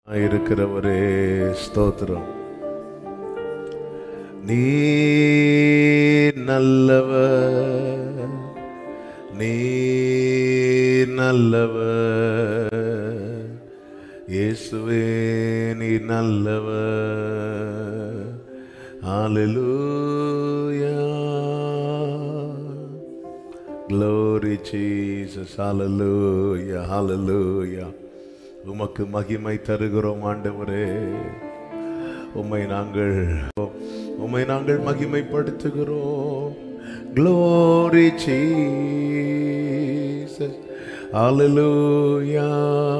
இருக்கிறவரே ஸ்தோத்திரம் நீ நல்லவர் நீ நல்லவர் இயேசுவே நீ நல்லவர் ஹalleluya glory jesus hallelujah hallelujah உமக்கு மகிமை தருகிறோம் ஆண்டவரே உம்மை நாங்கள் உம்மை நாங்கள் மகிமைப்படுத்துகிறோம் glory jesus hallelujah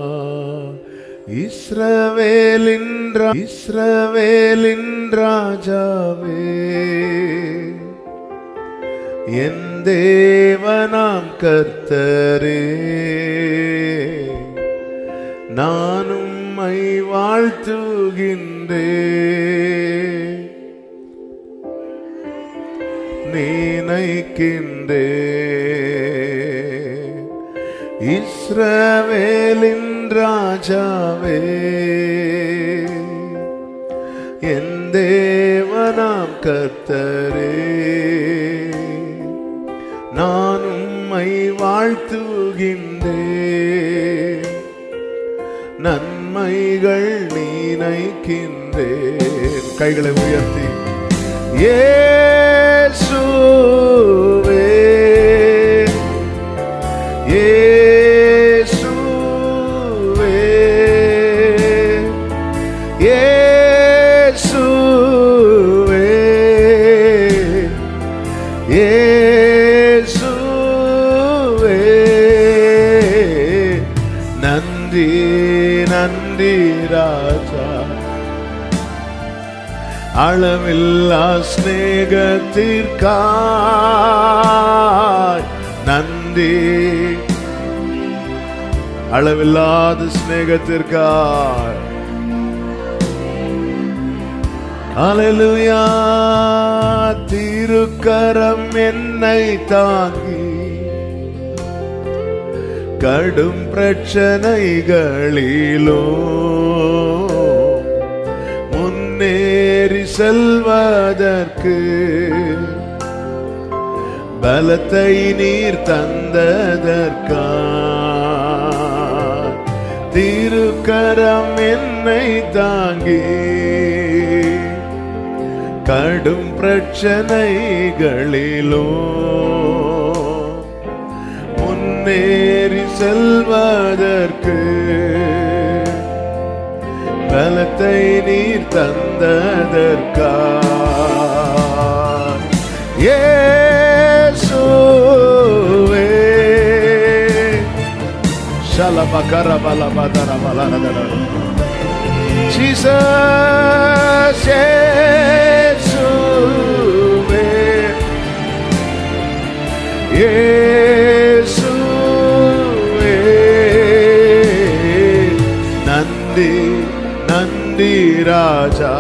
இஸ்ரவேலின் ரா- இஸ்ரவேலின் ராஜாவே என் தேவனாம் கர்த்தரே நான் உம்மை வாழ்த்துகின்றே நினைக்கின்றே இஸ்ரவேலின் ராஜாவே என் தேவனாம் கர்த்தரே நான் உம்மை வாழ்த்துகின்றே நன்மைகள் நினைக்கின்றேன் கைகளை உயர்த்தி இயேசுவே இயேசுவே இயேசுவே இயேசுவே நன்றி நன்றி ராஜா அளவில்லா ஸ்நேகத்திற்காய் நன்றி அளவில்லாத ஸ்நேகத்திற்காய் அலலுயா திருக்கரம் என்னை தாங்கி கடும் பிரச்சனைகளிலோ முன்னேறி செல்வதற்கு பலத்தை நீர் தந்ததற்கா திருக்கரம் என்னை தாங்கி கடும் பிரச்சனைகளிலோ முன்னேறி செல்வதற்கு பலத்தை நீர் தந்ததற்கா இயேசுவே ஷலபகரபலபதரபலரதர. Jesus, இயேசுவே இயேசுவே நன்றி நன்றி ராஜா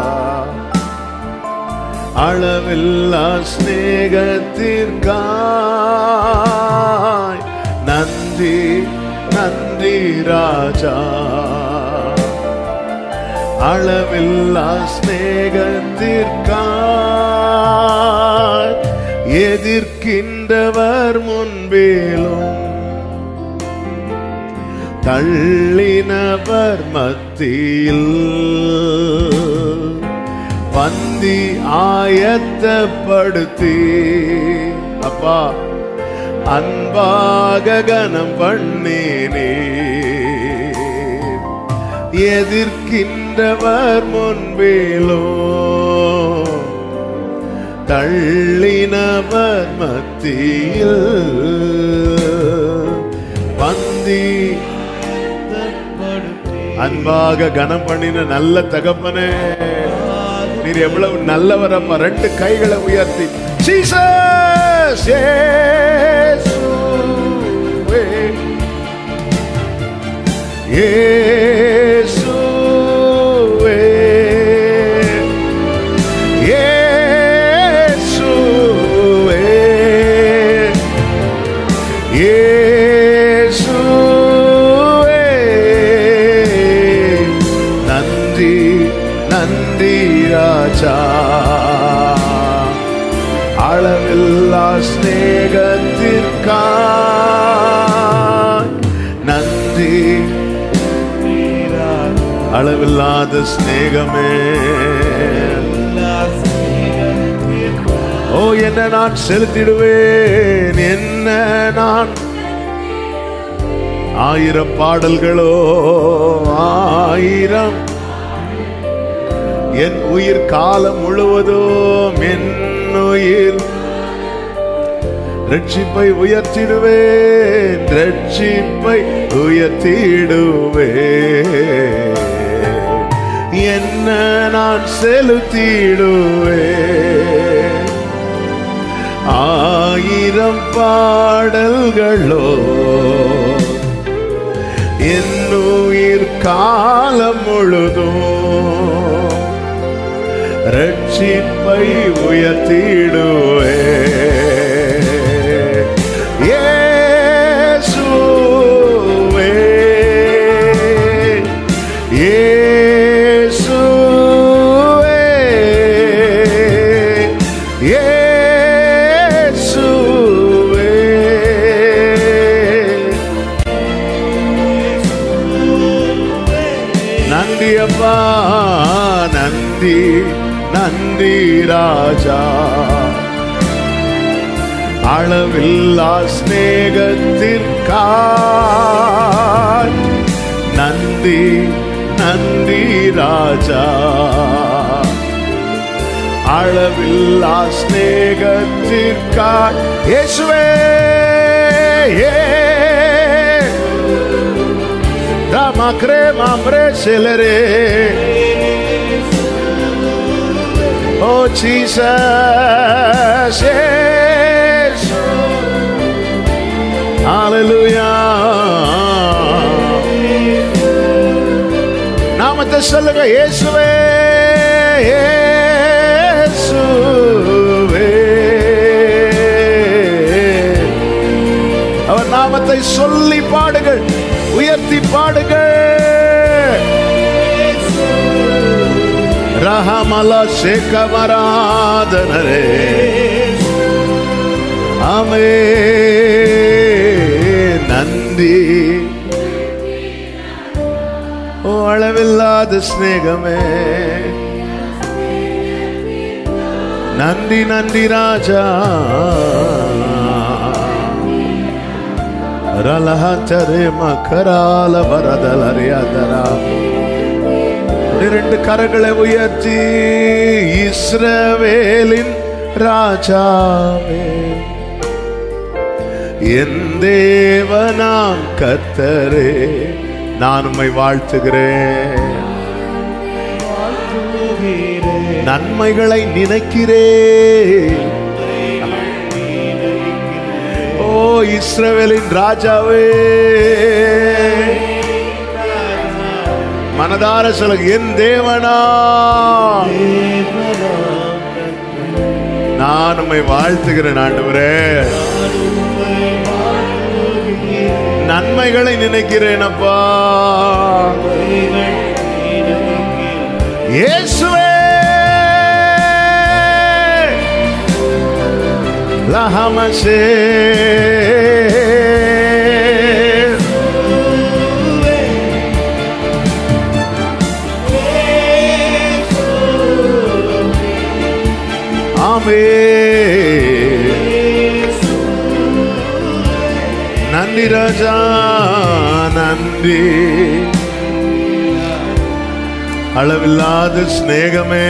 அளவில்லா ஸ்நேகத்திற்காய் நன்றி நன்றி ராஜா அளவில்லா ஸ்நேகத்திற்காய் எதிர்க்கின்றவர் முன்பேலும் தள்ளினவர் மத்தியில் பந்தி ஆயத்தப்படுத்தி அப்பா அன்பாக கனம் பண்ணினே எதிர்க்கின்றவர் முன்பேலோ தள்ளினவர் மத்தியில் பந்தி அன்பாக கனம் பண்ணின நல்ல தகப்பனே நீர் எவ்வளவு நல்லவரப்பா ரெண்டு கைகளை உயர்த்தி ஜீசஸ் இயேசுவே இயேசுவே இயேசுவே இயேசுவே அளவில்லா ஸ்நேகத்திற்காய் நன்றி அளவில்லாத ஸ்நேகமே ஓ என்ன நான் செலுத்திடுவேன் என்ன நான் ஆயிரம் பாடல்களோ ஆயிரம் என் உயிர் காலம் முழுவதும் என் உயிர் ரட்சிப்பை உயர்த்திடுவேன் ரட்சிப்பை உயர்த்திடுவேன் என்ன நான் செலுத்திடுவேன் ஆயிரம் பாடல்களோ என் உயிர் காலம் முழுதும் ரட்சிப்பை உயர்த்திடுவே இயேசுவே இயேசுவே இயேசுவே நன்றி அப்பா நன்றி நன்றி ராஜா அளவில்லா ஸ்நேகத்திற்காய் நன்றி நன்றி ராஜா அளவில்லா ஸ்நேகத்திற்காய் இயேசுவே ஏ Ramacre mamre celere. Oh Jesus, yes. Hallelujah. நாமத்தை சொல்லுங்க இயேசுவே இயேசுவே அவர் நாமத்தை சொல்லி பாடுங்கள் உயர்த்தி பாடுங்கள் ரஹமல சேகமராதனரே ஆமே நன்றி ஓ அளவில்லாத சிநேகமே நன்றி நன்றி ராஜா ரலஹத்தரே மகரால வரதலரியாதரா இரண்டு கரங்களை உயர்த்தி இஸ்ரவேலின் ராஜாவே என் தேவனாம் கத்தரே நான் உம்மை வாழ்த்துகிறேன் நன்மைகளை நினைக்கிறேன் ஓ இஸ்ரவேலின் ராஜாவே மனதார சொல்லுங்க என் தேவனா நான் உம்மை வாழ்த்துகிறேன் ஆண்டவரே நன்மைகளை நினைக்கிறேன் அப்பா இயேசுவே லஹமசே ஆமே நன்றி ராஜா நன்றி அளவில்லாத சிநேகமே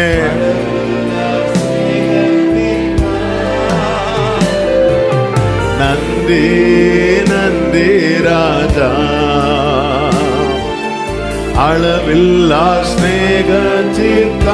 நன்றி நன்றி ராஜா அளவில்லா ஸ்நேகத்திற்கா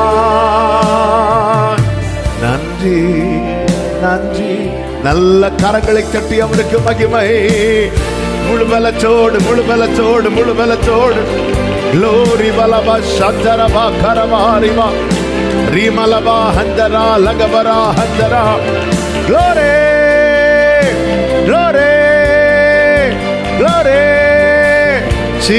நன்றி நன்றி நல்ல கரங்களை தட்டி அவருக்கு மகிமை முழு பலத்தோடு முழு பலத்தோடு முழு பலத்தோடு க்ளோரி பலபா சந்தரபா கரவாரிவா ரீமலபா ஹந்தரா லகபரா ஹந்தரா glory glory glory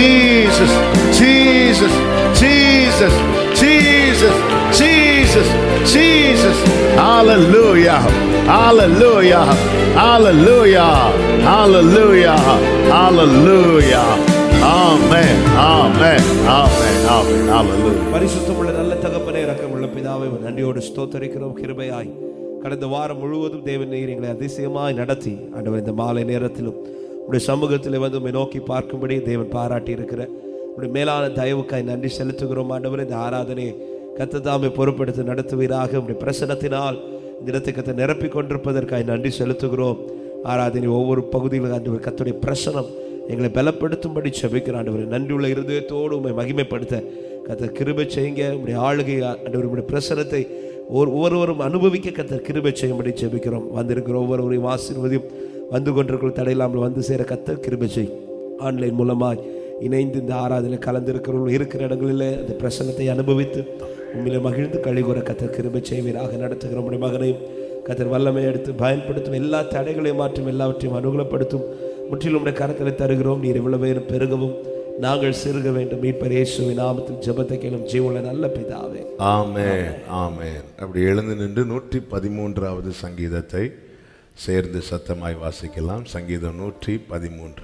Jesus, Jesus, Jesus, Jesus, Jesus. Jesus. Hallelujah. Hallelujah. Hallelujah. Hallelujah. Hallelujah. Amen. Amen. Amen. Amen. Hallelujah. பரிசுத்தமுள்ள நல்ல தகப்பனே இரக்கமுள்ள பிதாவை உம் நன்றியோடு ஸ்தோத்தரிக்கிறோம் கிருபையாய் கடந்த வாரம் முழுவதும் தேவன் நீர் எங்களை அதிசயமாய் நடத்தி ஆண்டவர் இந்த மாலை நேரத்திலும் உடைய சமூகத்தில் வந்து உம்மை நோக்கி பார்க்கும்படி தேவன் பாராட்டி இருக்கிற உடைய மேலான தயவுக்காய் நன்றி செலுத்துகிறோம் ஆண்டவர் இந்த ஆராதனையை கத்ததாமை பொறுப்படுத்தி நடத்துவீராக உடைய பிரசனத்தினால் இந்த இடத்தை கத்தை நிரப்பிக் கொண்டிருப்பதற்காய் நன்றி செலுத்துகிறோம் ஆராதனை ஒவ்வொரு பகுதியிலும் ஆண்டவர் கத்துடைய பிரசனம் எங்களை பலப்படுத்தும்படி செபிக்கிற ஆண்டவர் நன்றியுள்ள இருதயத்தோடு உண்மை மகிமைப்படுத்த கத்த கிருபை செய்யுங்க உடைய ஆளுகை ஆண்டவர் உடைய பிரசனத்தை ஒரு ஒவ்வொருவரும் அனுபவிக்க கத்த கிருபை செய்யும்படி செபிக்கிறோம் வந்திருக்கிற ஒவ்வொருவரையும் ஆசீர்வதியும் வந்து கொண்டிருக்கிற தடையில்லாமல் வந்து சேர கத்த கிருபை செய் ஆன்லைன் மூலமாய் இணைந்து இந்த ஆராதனை கலந்திருக்கிறவர்கள் இருக்கிற இடங்களில் அந்த பிரசனத்தை அனுபவித்து உண்மையில மகிழ்ந்து கழிகுற கத்தர் கிருபை செய்வீராக நடத்துகிற உடைய மகனையும் கத்தர் வல்லமை எடுத்து பயன்படுத்தும் எல்லா தடைகளையும் மாற்றும் எல்லாவற்றையும் அனுகூலப்படுத்தும் முற்றிலும் உடைய கரத்தில் தருகிறோம் நீர் இவ்வளவு பேரும் பெருகவும் நாங்கள் சிறுக வேண்டும் மீட்பர் இயேசுவின் நாமத்தில் ஜெபத்தை கேளும் ஜீவன நல்ல பிதாவே ஆமென் ஆமென் அப்படி எழுந்து நின்று நூற்றி பதிமூன்றாவது சங்கீதத்தை சேர்ந்து சத்தமாய் வாசிக்கலாம் சங்கீதம் நூற்றி பதிமூன்று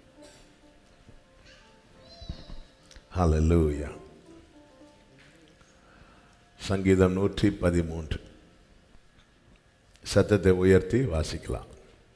ஹalleluya சங்கீதம் நூற்றி பதிமூன்று சத்தத்தை உயர்த்தி வாசிக்கலாம்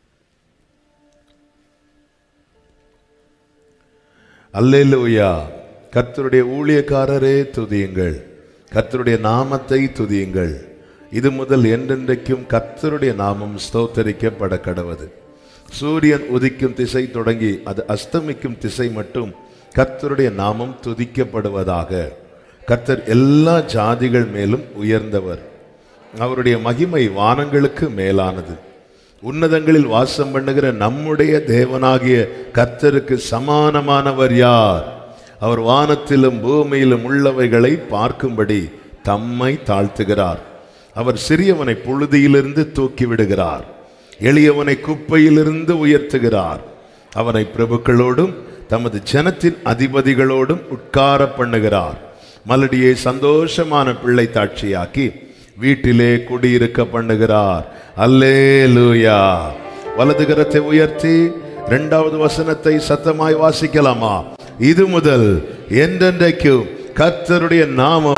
அல்லேலூயா கர்த்தருடைய ஊழியக்காரரே துதியுங்கள் கர்த்தருடைய நாமத்தை துதியுங்கள் இது முதல் என்றென்றைக்கும் கர்த்தருடைய நாமம் ஸ்தோத்தரிக்கப்பட கடவது சூரியன் உதிக்கும் திசை தொடங்கி அது அஸ்தமிக்கும் திசை மட்டும் கர்த்தருடைய நாமம் துதிக்கப்படுவதாக கர்த்தர் எல்லா ஜாதிகள் மேலும் உயர்ந்தவர் அவருடைய மகிமை வானங்களுக்கு மேலானது உன்னதங்களில் வாசம் பண்ணுகிற நம்முடைய தேவனாகிய கர்த்தருக்கு சமானமானவர் யார் அவர் வானத்திலும் பூமியிலும் உள்ளவைகளை பார்க்கும்படி தம்மை தாழ்த்துகிறார் அவர் சிறியவனை புழுதியிலிருந்து தூக்கி விடுகிறார் எளியவனை குப்பையிலிருந்து உயர்த்துகிறார் அவனை பிரபுக்களோடும் தமது ஜனத்தின் அதிபதிகளோடும் உட்கார பண்ணுகிறார் மலடியை சந்தோஷமான பிள்ளை தாட்சியாக்கி வீட்டிலே குடியிருக்க பண்ணுகிறார் அல்லேலூயா வலது கரத்தை உயர்த்தி இரண்டாவது வசனத்தை சத்தமாய் வாசிக்கலாமா இது முதல் என்றென்றைக்கும் கர்த்தருடைய நாமம்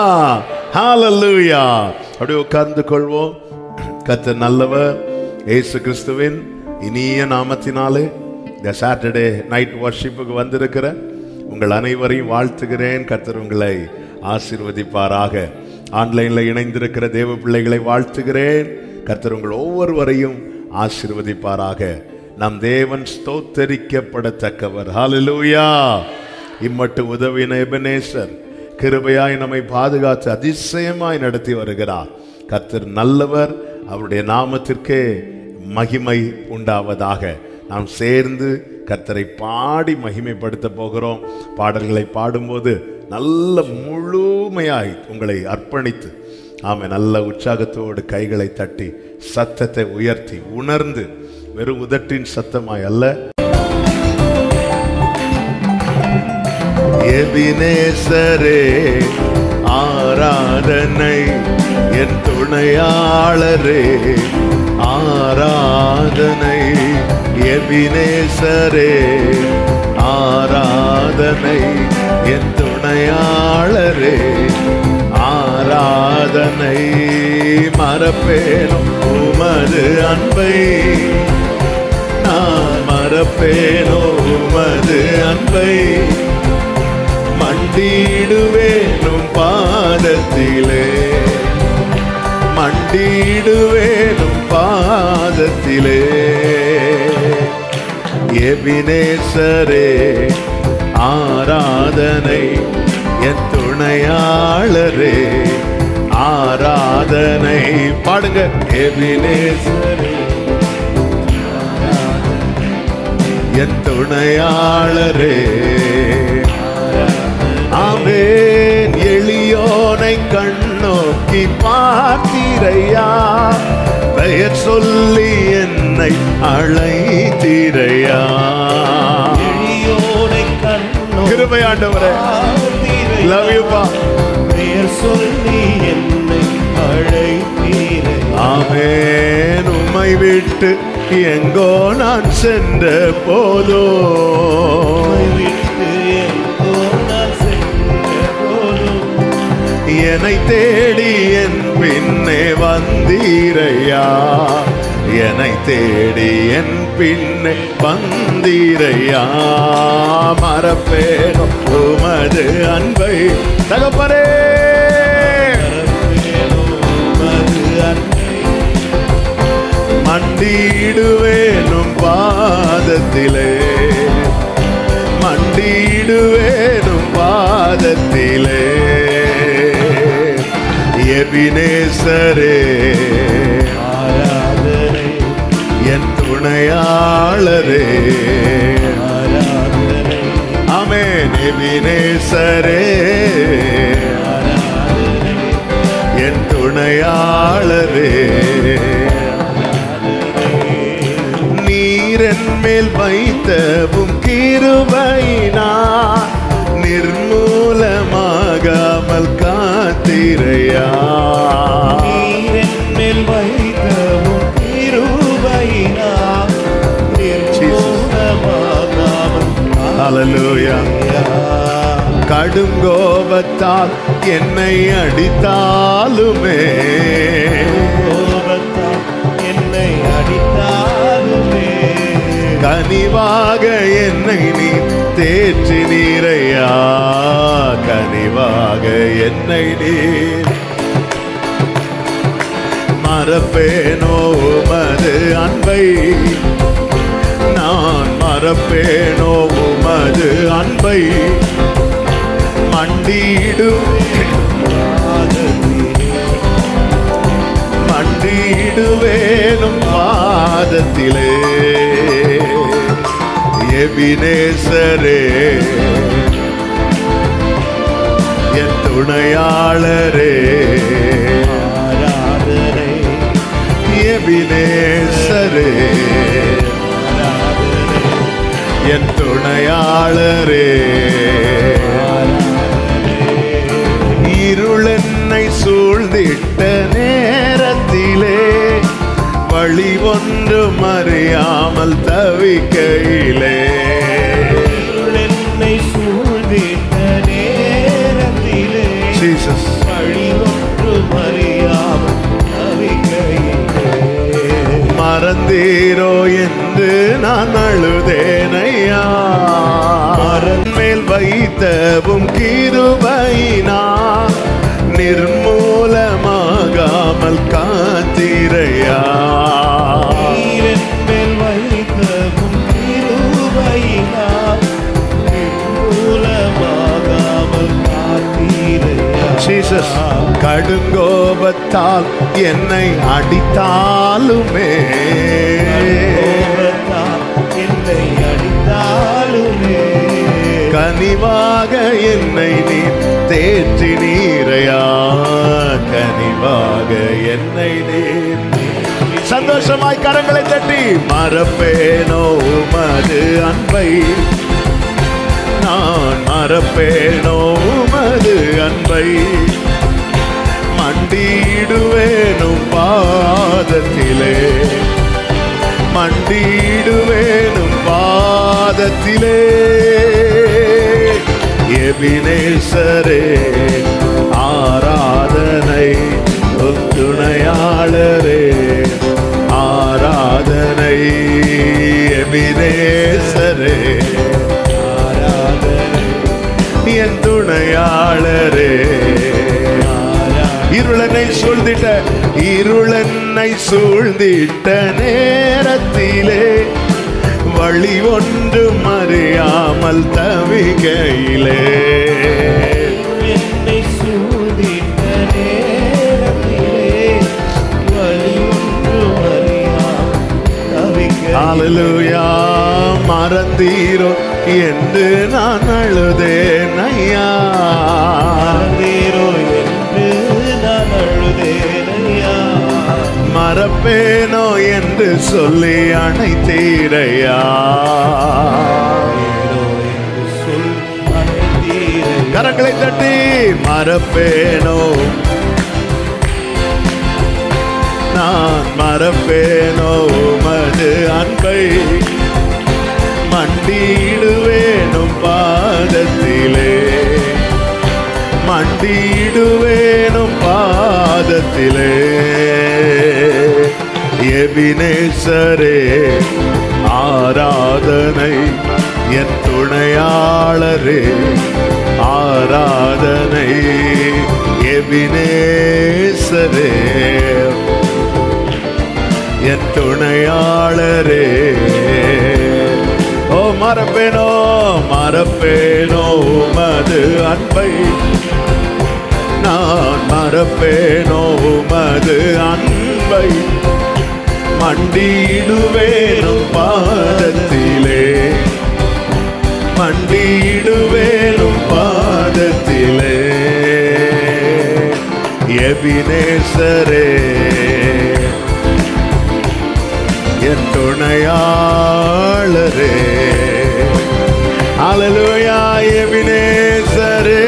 ஹalleluya அப்படியே உட்கார்ந்து கொள்வோம் கர்த்தர் நல்லவர் இயேசு கிறிஸ்துவின் இனிய நாமத்தினாலே இந்த சாட்டர்டே நைட் வர்ஷிப்புக்கு வந்திருக்கிற உங்கள் அனைவரையும் வாழ்த்துகிறேன் கர்த்தர் உங்களை ஆசீர்வதிப்பாராக ஆன்லைனில் இணைந்திருக்கிற தேவ பிள்ளைகளை வாழ்த்துகிறேன் கர்த்தர் உங்கள் ஒவ்வொருவரையும் ஆசீர்வதிப்பாராக நம் தேவன் ஸ்தோத்தரிக்கப்படத்தக்கவர் ஹalleluya இம்மட்டு உதவின எபனேசர் கிருபையாய் நம்மை பாதுகாத்து அதிசயமாய் நடத்தி வருகிறார் கர்த்தர் நல்லவர் அவருடைய நாமத்திற்கே மகிமை உண்டாவதாக நாம் சேர்ந்து கர்த்தரை பாடி மகிமைப்படுத்த போகிறோம் பாடல்களை பாடும்போது நல்ல முழுமையாய் உங்களை அர்ப்பணித்து ஆமை நல்ல உற்சாகத்தோடு கைகளை தட்டி சத்தத்தை உயர்த்தி உணர்ந்து வெறும் உதட்டின் சத்தமாய் அல்ல எபினேசரே ஆராதனை என் துணையாளரே ஆராதனை எபினேசரே ஆராதனை என் துணையாளரே ஆராதனை மறப்பேனும் உமது அன்பை நான் மறப்பேனோ உமது அன்பை மண்டிடுவேனும் பாதத்திலே மண்டிடுவேனும் பாதத்திலே எபினேசரே ஆராதனை என் துணையாளரே ஆராதனை பாடுங்க எபினேசரே என் துணையாளரே ஆமென் எளியோனை கண்ணோக்கி பார்த்தீரையா பெயர் சொல்லி என்னை அழைத்தீரையா எளியோனை கண்ணோ கிருபை ஆண்டவரே லவ் யூ பா பெயர் சொல்லி என்னை அழைத்தீரே ஆமேன் உம்மை விட்டு எங்கோ நான் சென்ற போதோ விட்டு எங்கோ நான் சென்ற போதும் என்னை தேடி என் பின்னே வந்தீரையா என்னை தேடி என் பின்னே வந்தீரையா மறப்பேனோ உமது அன்பை தகப்பரே மறப்பேனோ உமது அன்பை மண்டிடுவேனும் பாதத்திலே மண்டிடுவேனும் பாதத்திலே எபினேசரே ஆராதனை என் துணையாளரே ஆராதனை அமேன் எபினேசரே ஆராதனை என் துணையாளரே நீரன் மேல் வைத்தவும் கிருபைனா நிர்மூலமாகாமல் காத்திரையா நீரின் மேல் வைத்தவும் கிருபையினால் நிர்மூலமாகாமல் ஹalleluya கடும் கோபத்தால் என்னை அடித்தாலுமே கோபத்தால் என்னை அடித்தாலுமே கனிவாக என்னை நீ தேற்றி நீரையா கனிவாக என்னை நீ மறப்பேனோ உமது அன்பை நான் மறப்பேனோ உமது அன்பை மண்டிடும் மண்டிடுவேனும் பாதத்திலே எபினேசரே என் துணையாளரே ஆராதனை எபினேசரே ஆராதனை என் துணையாளரே இருளென்னை சூழ்ந்திட்ட நேரத்திலே வழி ஒன்றும் அறியாமல் தவிக்கையிலே என்னை சூழ்ந்திட்ட நேரத்திலே ஜீசஸ் வழி ஒன்று மறியாமல் தவிக்கையிலே மறந்தீரோ என்று நான் அழுதேனையா மரண் மேல் வைத்தவும் கிருபைனா நிர்மூலமாகாமல் காத்திரையா நீரின் மேல் வைத்தவும் கிருபையினால் நிர்மூலமாகாமல் காத்தீரையா. ஜீசஸ் கடுங்கோபத்தால் என்னை அடித்தாலுமே கோபத்தால் என்னை அடித்தாலுமே கனிவாக என்னை நீ தேற்றி நீரையா கனிவாக என்னை நீர் சந்தோஷமாய் கரங்களை தட்டி மறப்பேனோ உமது அன்பை நான் மறப்பேனோ உமது அன்பை மண்டிடுவேனும் பாதத்திலே மண்டிடுவேனும் பாதத்திலே எபினேசரே ஆராதனை உம் துணையாளரே ஆராதனை எபினேசரே ஆராதனை என் துணையாளரே இருளனை சூழ்ந்திட்ட இருளனை சூழ்ந்திட்ட நேரத்திலே வழி ஒன்றும் அறியாமல் தவிகையிலே என்னை சூழ்ந்திட்ட நேரத்திலே வழி ஒன்றும் அறியாமல் தவிக்க ஹalleluya மறந்தீரோ என்று நான் அழுதேன் ஐயா மறந்தீரோ என்று நான் அழுதேனையா மறப்பேனோ என்று சொல்லி அணைத்தீரையா ஏனோ என்று சொல் அழைத்தீரையா கரங்களை தட்டி மறப்பேனோ நான் மறப்பேனோ உமது அன்பை மண்டியிடுவேனும் பாதத்திலே மண்டியிடுவேனும் பாதத்திலே எபினேசரே ஆராதனை என் துணையாளரே ஆராதனை எபினேசரே என் துணையாளரே ஓ மறப்பேனோ மறப்பேனோ உமது அன்பை நான் மறப்பேனோ உமது அன்பை மண்டியிடுவேனும் பாதத்திலே மண்டியிடுவேனும் பாதத்திலே எபினேசரே என் துணையாளரே அலலுயா எபினேசரே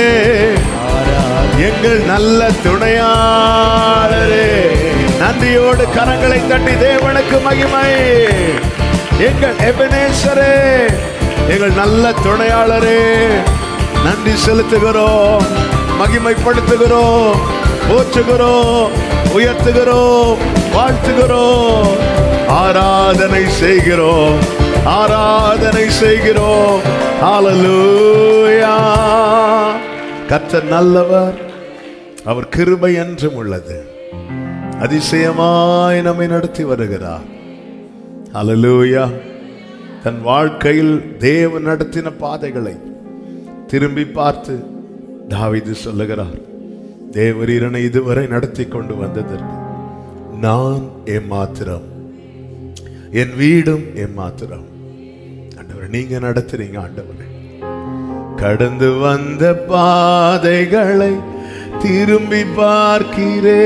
எங்கள் நல்ல துணையாளரே நன்றியோடு கரங்களை தட்டி தேவனுக்கு மகிமை எங்கள் எபினேசரே எங்கள் நல்ல துணையாளரே நன்றி செலுத்துகிறோம் மகிமைப்படுத்துகிறோம் போற்றுகிறோம் உயர்த்துகிறோம் வாழ்த்துகிறோம் ஆராதனை செய்கிறோம் ஆராதனை செய்கிறோம் ஹalleluya கர்த்தர் நல்லவர் அவர் கிருபை என்றும் உள்ளது அதிசயமாய் நம்மை நடத்தி வருகிறார் ஹalleluya தன் வாழ்க்கையில் தேவன் நடத்தின பாதைகளை திரும்பி பார்த்து தாவீது சொல்லுகிறார் தேவரீரனை இதுவரை நடத்தி கொண்டு வந்ததற்கு நான் ஏமாத்திரம் என் வீடும் ஏமாத்திரம் ஆண்டவர் நீங்க நடத்துறீங்க ஆண்டவரே கடந்து வந்த பாதைகளை திரும்பி பார்க்கிறே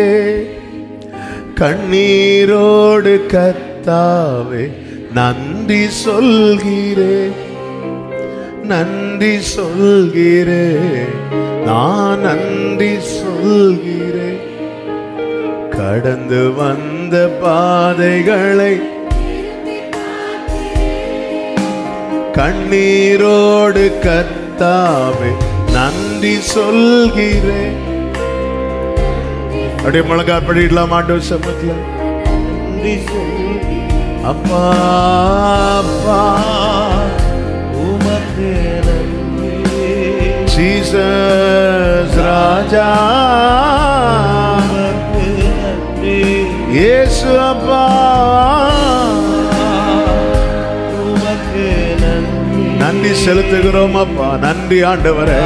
கண்ணீரோடு கத்தாவே நன்றி சொல்கிறே நன்றி சொல்கிறே நான் நன்றி சொல்கிறே கடந்து வந்த பாதைகளை கண்ணீரோடு கத்தாவே நன்றி சொல்கிறேன் அப்படியே முழங்கால் படிக்கலாம் ஆண்டவர் சமத்துல நன்றி சொல்லி அப்பா அப்பா உமக்கு நன்றி ஜீசஸ் ராஜா உமக்கு நன்றி இயேசு அப்பா உமக்கு நன்றி நன்றி செலுத்துகிறோம் அப்பா நன்றி ஆண்டவரே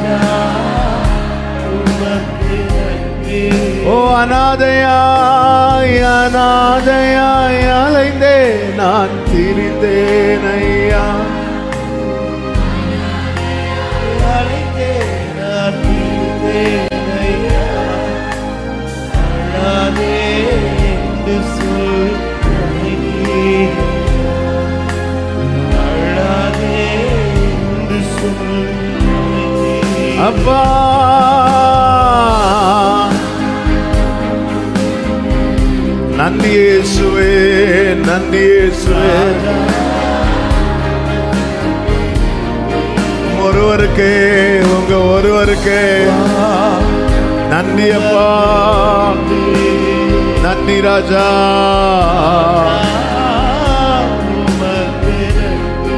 உமக்கு நன்றி ஓ அநாதையாய் அநாதையாய் அலைந்தே நான் திரிந்தேன் ஐயா அழைத்தேன் நான் தீர்த்தேன் ஐயா. அழாதே என்று சொல் அழைத்தேன். அழாதே என்று சொல் அழைத்தேன். அப்பா நன்றி இயேசுவே நன்றி இயேசுவே ஒருவருக்கே உங்க ஒருவருக்கே நன்றி அப்பா நன்றி ராஜா உமக்கு நன்றி.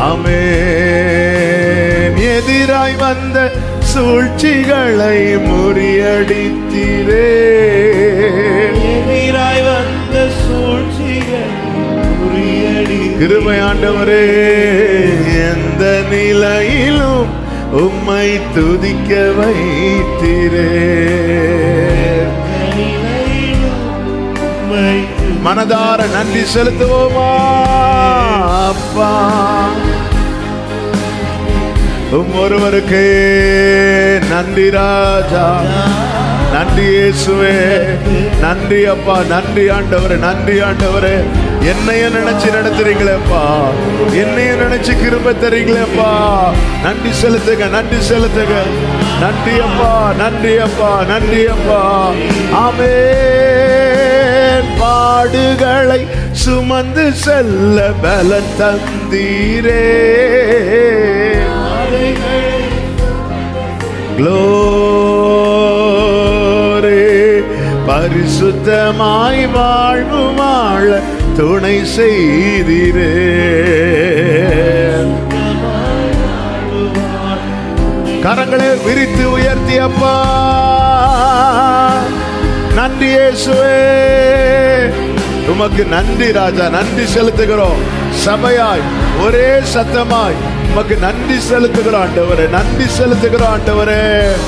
ஆமென் எதிராய் வந்த சூழ்ச்சிகளை முறியடித்தீரே எதிராய் வந்த சூழ்ச்சிகள் முறியடி கிருபை ஆண்டவரே எந்த நிலையிலும் உம்மை துதிக்க வைத்தீரே உம்மை மனதார நன்றி செலுத்துவோமா அப்பா உம் ஒருவருக்கே நன்றி ராஜா நன்றி இயேசுவே நன்றி அப்பா நன்றி ஆண்டவரே நன்றி ஆண்டவரே என்னைய நினைச்சு நடத்துறீங்களேப்பா என்னைய நினைச்சு கிருபை தரீங்களேப்பா நன்றி செலுத்துங்க நன்றி செலுத்துங்க நன்றி அப்பா நன்றி அப்பா நன்றி அப்பா ஆமே பாடுகளை சுமந்து செல்ல பலன் தந்தீரே க்ளோரே பரிசுத்தமாய் வாழ்வு வாழ துணை செய்திரே கரங்களை விரித்து உயர்த்தி அப்பா நன்றி இயேசுவே உமக்கு நன்றி ராஜா நன்றி செலுத்துகிறோம் சபையாய் ஒரே சத்தமாய் உமக்கு நன்றி செலுத்துகிறோம் ஆண்டவரே நன்றி செலுத்துகிறோம் ஆண்டவரே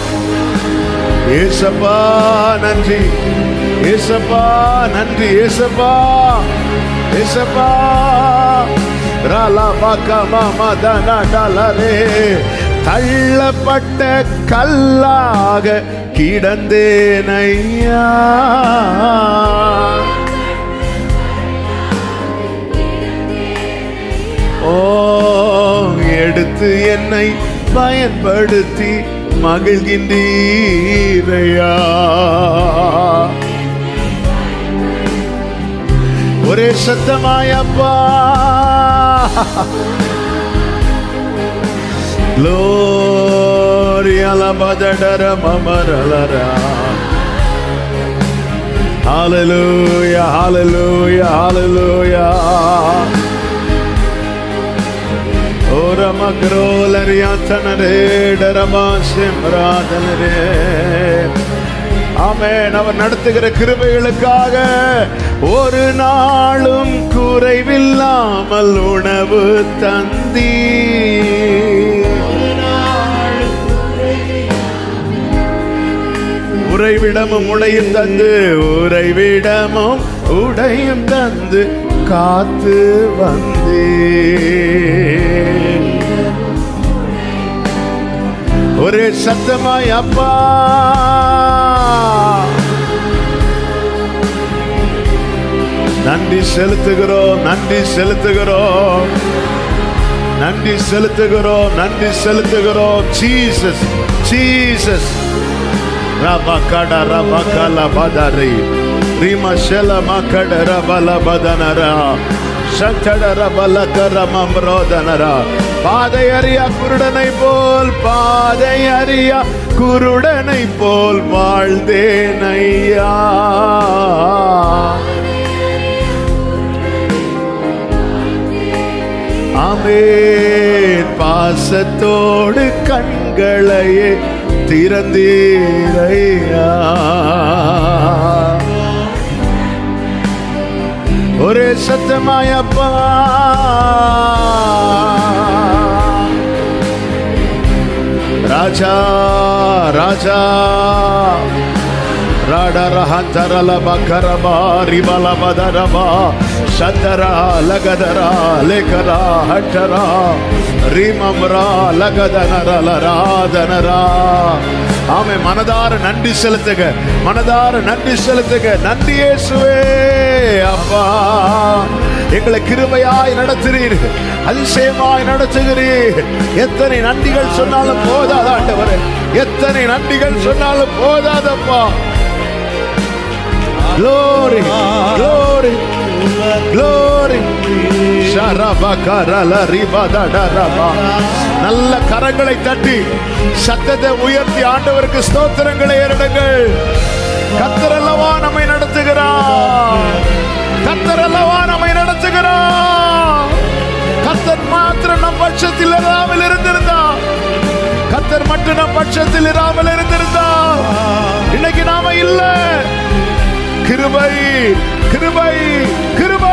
ஏசப்பா நன்றி ஏசப்பா நன்றி ஏசப்பா ஏசப்பா ராலா பாக்கா மாமா தானா டாலரே தள்ளப்பட்ட கல்லாக கிடந்தேனையா ஓ எடுத்து என்னை பயன்படுத்தி மகிழ்கின்றீரையா ஒரே சத்தமாயப்பா Gloria la badadara mamaраlara Hallelujah, hallelujah, hallelujah. Ora magrolariyantanare darama simradanare ஆமென் அவர் நடத்துகிற கிருபைகளுக்காக ஒரு நாளும் குறைவில்லாமல் உணவு தந்தீ உறைவிடமும் உடையும் தந்து உறைவிடமும் உடையும் தந்து காத்து வந்தே ஒரே சத்தமாய் அப்பா நன்றி செலுத்துகிறோம் நன்றி செலுத்துகிறோம் நன்றி செலுத்துகிறோம் நன்றி செலுத்துகிறோம் ஜீசஸ் ஜீசஸ் ரபகட ரபகல பதரி ரிமஷல மக்கட ரபல பதனரா சட்டட ரபல கரமம்ரோதனரா பாதை அறியா குருடனை போல் பாதை அறியா குருடனை போல் வாழ்ந்தேனையா ஆமேன் பாசத்தோடு கண்களையே திறந்தீரையா ஒரே சத்தமாயப்பா ராஜா ராஜா ராடரஹந்தரல பக்கரபா ரிபல பதரபா சந்தரா லகதரா லேகரா ஹட்டரா ரீமம்ரா லகதனரலராதனரா ஆமை மனதார நன்றி செலுத்துக மனதார நன்றி செலுத்துக நன்றி இயேசுவே அப்பா எங்களை கிருபையாய் நடத்துறீர் அதிசயமாய் நடத்துகிறீர் எத்தனை நன்றிகள் சொன்னாலும் போதாத ஆண்டவரே எத்தனை நன்றிகள் சொன்னாலும் போதாதப்பா Glory, glory, glory. ஷரபகரல ரிபதடரபா. நல்ல கரங்களை தட்டி சத்தத்தை உயர்த்தி ஆண்டவருக்கு ஸ்தோத்திரங்களை ஏறிடுங்கள் கத்தரல்லவா நம்மை நடத்துகிறார் கத்தரல்லவா நம்மை நடத்துகிறார் கத்தர் மாத்திரம் நம் பட்சத்தில் இராமல் இருந்தா கத்தர் மட்டும் நம் பட்சத்தில் இராமல் இருந்தா இன்னைக்கு நாம இல்ல கிருபை கிருபை கிருபை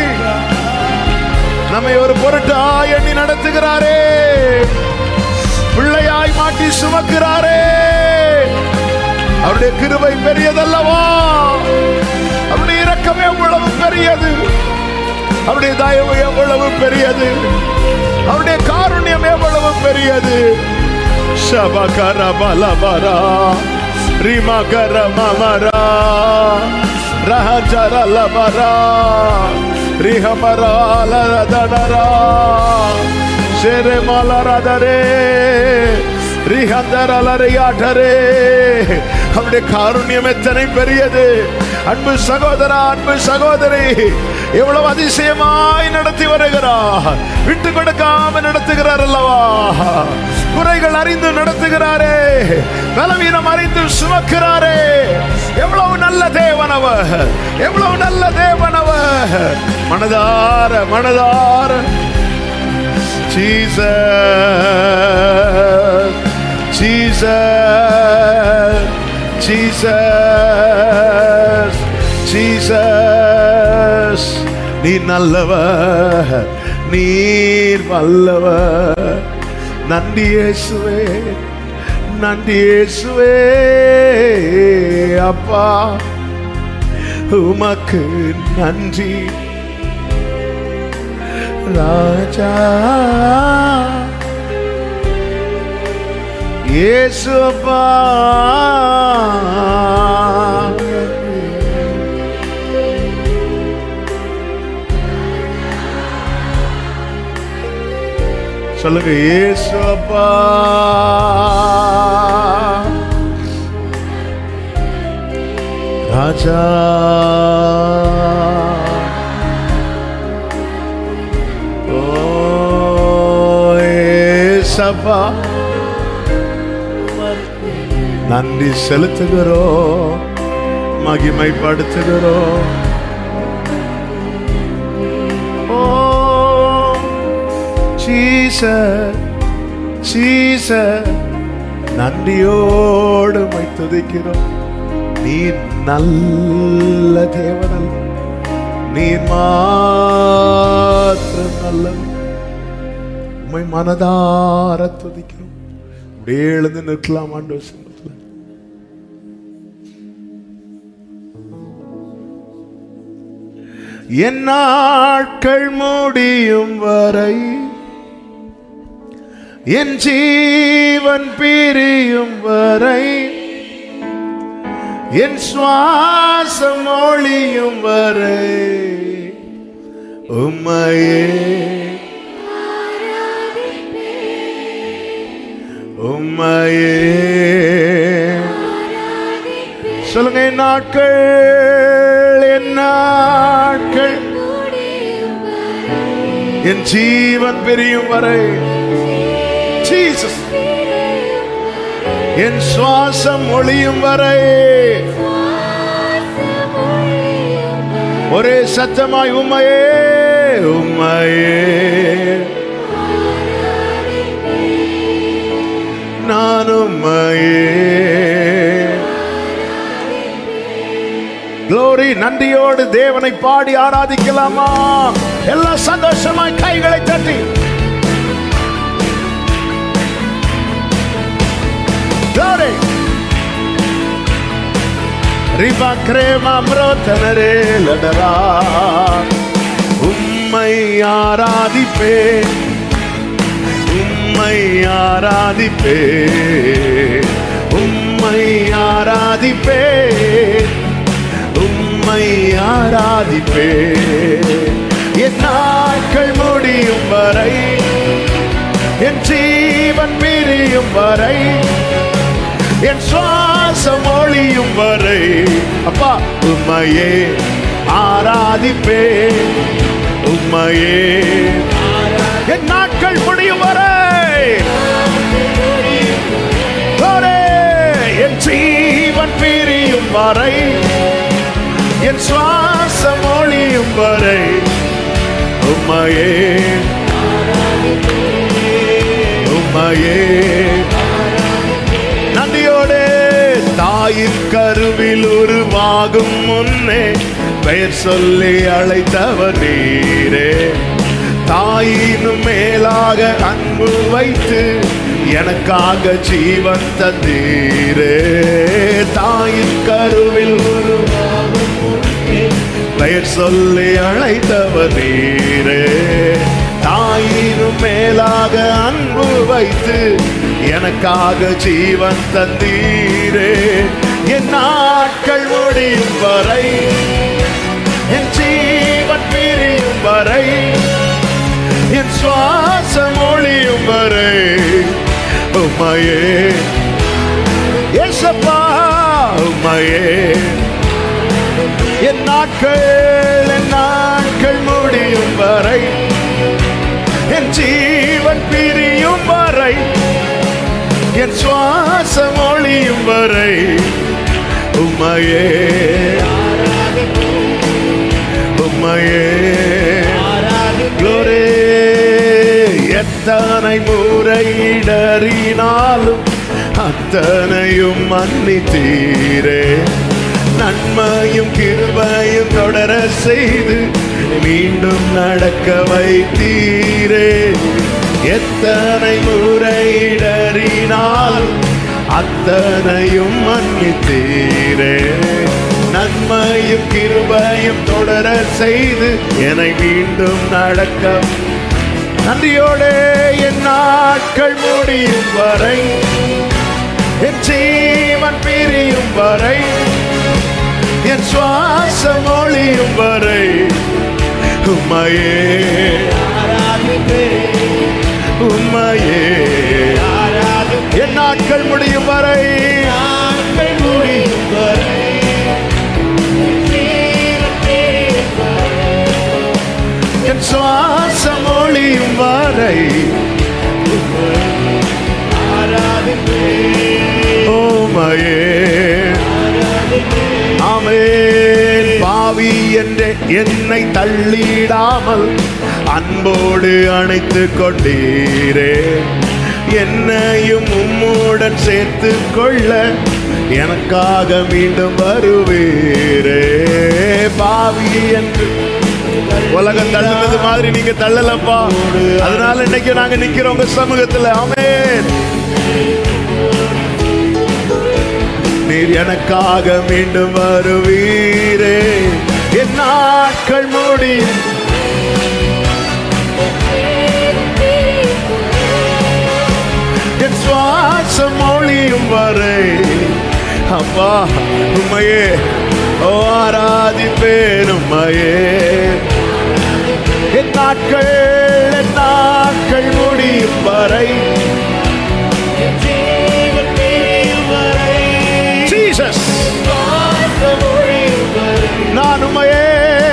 நம்மை ஒரு பொருட்டாய் எண்ணி நடத்துகிறாரே பிள்ளையாய் மாட்டி சுமக்கிறாரே அவருடைய கிருபை பெரியதல்லவா அவருடைய இரக்கம் எவ்வளவு பெரியது அவருடைய தயவு எவ்வளவு பெரியது அவருடைய காருண்யம் எவ்வளவு பெரியது ಶಬಕರ ಬಲಬರ ರಿಮಕರ ಮಮರ ರಹಚರ ಲಬರ ರಿಹಮರ ಲರದನರ ಶೆರೆ ಮಲರದರೆ ரிஹந்தரலரையாட்டரே அவருடைய காருண்யம் எத்தனை பெரியது அன்பு சகோதரா அன்பு சகோதரி எவ்வளவு அதிசயமாய் நடத்தி வருகிறார் விட்டு கொடுக்காம நடத்துகிறார் அல்லவா குறைகள் அறிந்து நடத்துகிறாரே பலவீனம் அறிந்து சுமக்கிறாரே எவ்வளவு நல்ல தேவனவர் எவ்வளவு நல்ல தேவனவர் மனதார மனதார Jesus, Jesus, Jesus, Jesus. நீ நல்லவர் நீர் வல்லவர் நன்றி இயேசுவே நன்றி இயேசுவே அப்பா உமக்கு நன்றி ராஜா இயேசுப்பா சொல்லுங்க இயேசுப்பா ராஜா ஓ ஏசப்பா நன்றி செலுத்துகிறோம் மகிமைப்படுத்துகிறோம் ஓ சீச சீச நன்றியோடு மை துதிக்கிறோம் நீ நல்ல தேவனல் நீ மாத்திரம் நல்லவன் உம்மை மனதார துதிக்கிறோம் அப்படியே எழுந்து நிற்கலாம் ஆண்டு சமூகத்தில் என் நாட்கள் முடியும் வரை என் ஜீவன் பிரியும் வரை என் சுவாசம் ஒளியும் வரை உம்மையே உம்மையே சொல்லுங்க என் நாட்கள் என் நாட்கள் என் ஜீவன் பிரியும் வரை ஜீசஸ் என் சுவாசம் ஒளியும் வரை ஒரே சத்தமாய் உம்மையே உம்மையே நான் உம்மையே க்ளோரி நன்றியோடு தேவனை பாடி ஆராதிக்கலாமா எல்லாம் சந்தோஷமாய் கைகளை தட்டி Glory. Riva crema mrotanare ladara உம்மை ஆராதிப்பே உம்மை ஆராதிப்பே உம்மை ஆராதிப்பே உம்மை ஆராதிப்பே என் நாட்கள் முடியும் வரை என் ஜீவன் பிரியும் வரை என் சுவாசம் ஒளியும் வரை அப்பா உம்மையே ஆராதிப்பே உம்மையே என் நாட்கள் முடியும் வரை ஒரே என் ஜீவன் பிரியும் வரை என் சுவாசம் ஒளியும் வரை உம்மையே உம்மையே நன்றியோடு தாயின் கருவில் உருவாகும் முன்னே பெயர் சொல்லி அழைத்தவர் நீரே தாயினும் மேலாக அன்பு வைத்து எனக்காக ஜீவன் தந்தீரே தாயின் கருவில் உருவாகும் முன்னே பெயர் சொல்லி அழைத்தவர் நீரே தாயினும் மேலாக அன்பு வைத்து எனக்காக ஜீவன் தந்தீரே என் நாட்கள் முடியும் வரை என் ஜீவன் பிரியும் வரை என் சுவாசம் ஒளியும் வரை உம்மையே ஏசப்பா உம்மையே என் நாட்கள் என் நாட்கள் முடியும் வரை என் ஜீவன் பிரியும் வரை என் சுவாசம் ஒளியும் வரை உம்மையே உம்மையே Glory. எத்தனை முறை இடறினாலும் அத்தனையும் மன்னித்தீரே நன்மையும் கிருபையும் தொடர செய்து மீண்டும் நடக்க வைத்தீரே எத்தனை முறை இடறினால் அத்தனையும் மன்னித்தீரே நன்மையும் கிருபையும் தொடர செய்து என்னை மீண்டும் நடக்க நன்றியோடு என் நாட்கள் முடியும் வரை என் ஜீவன் பிரியும் வரை என் சுவாசம் ஒளியும் வரை உம்மையே உம்மையே என் நாட்கள் முடியும் வரை முடியும் வரை என் சுவாசம் ஒளியும் வரை ஓமையே ஆமென் பாவி என்று என்னை தள்ளிடாமல் அன்போடு அணைத்து கொண்டீரே என்னையும் உம்முடன் சேர்த்து கொள்ள எனக்காக மீண்டும் வருவீரே பாவி என்று உலகம் தள்ளுனது மாதிரி நீங்க தள்ளலப்பா அதனால இன்னைக்கு நாங்க நிக்கிறோம் உங்க சமூகத்துல ஆமென் நீர் எனக்காக மீண்டும் வருவீரே என் நாட்கள் முடியும் என் சுவாசம் ஒளியும் வரை அப்பா உண்மையே ஓ ஆராதிப்பேன் உண்மையே என் நாட்கள் என் நாட்கள் முடியும் வரை ஜீசஸ் நான் உண்மையே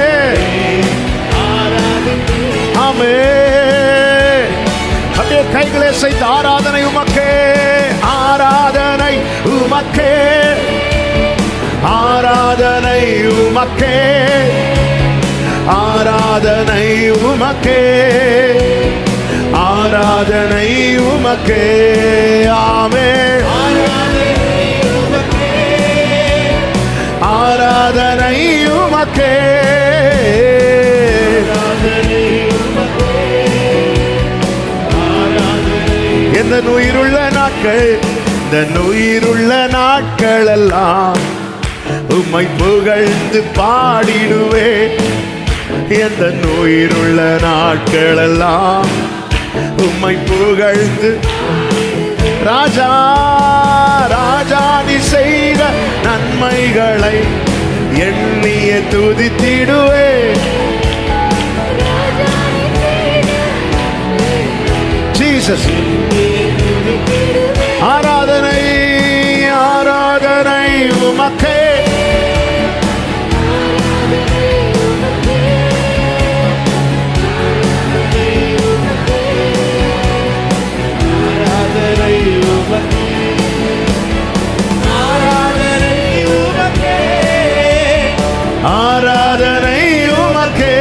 ஆமே அப்படியே கைகளை செய்து ஆராதனை உமக்கே ஆராதனை உமக்கே ஆராதனை உமக்கே ஆராதனை உமக்கே ஆராதனை உமக்கே ஆமே ஆராதனை உமக்கே எந்த உயிருள்ள நாட்கள் இந்த உயிருள்ள நாட்கள் எல்லாம் உம்மை புகழ்ந்து பாடிடுவே எந்த உயிருள்ள நாட்கள் எல்லாம் உம்மை புகழ்ந்து ராஜா ராஜா நீ செய்த நன்மைகளை எண்ணிய துதித்திடுவே ஜீசஸ் ஆராதனை ஆராதனை உமக்கே ஆராதனை உமக்கே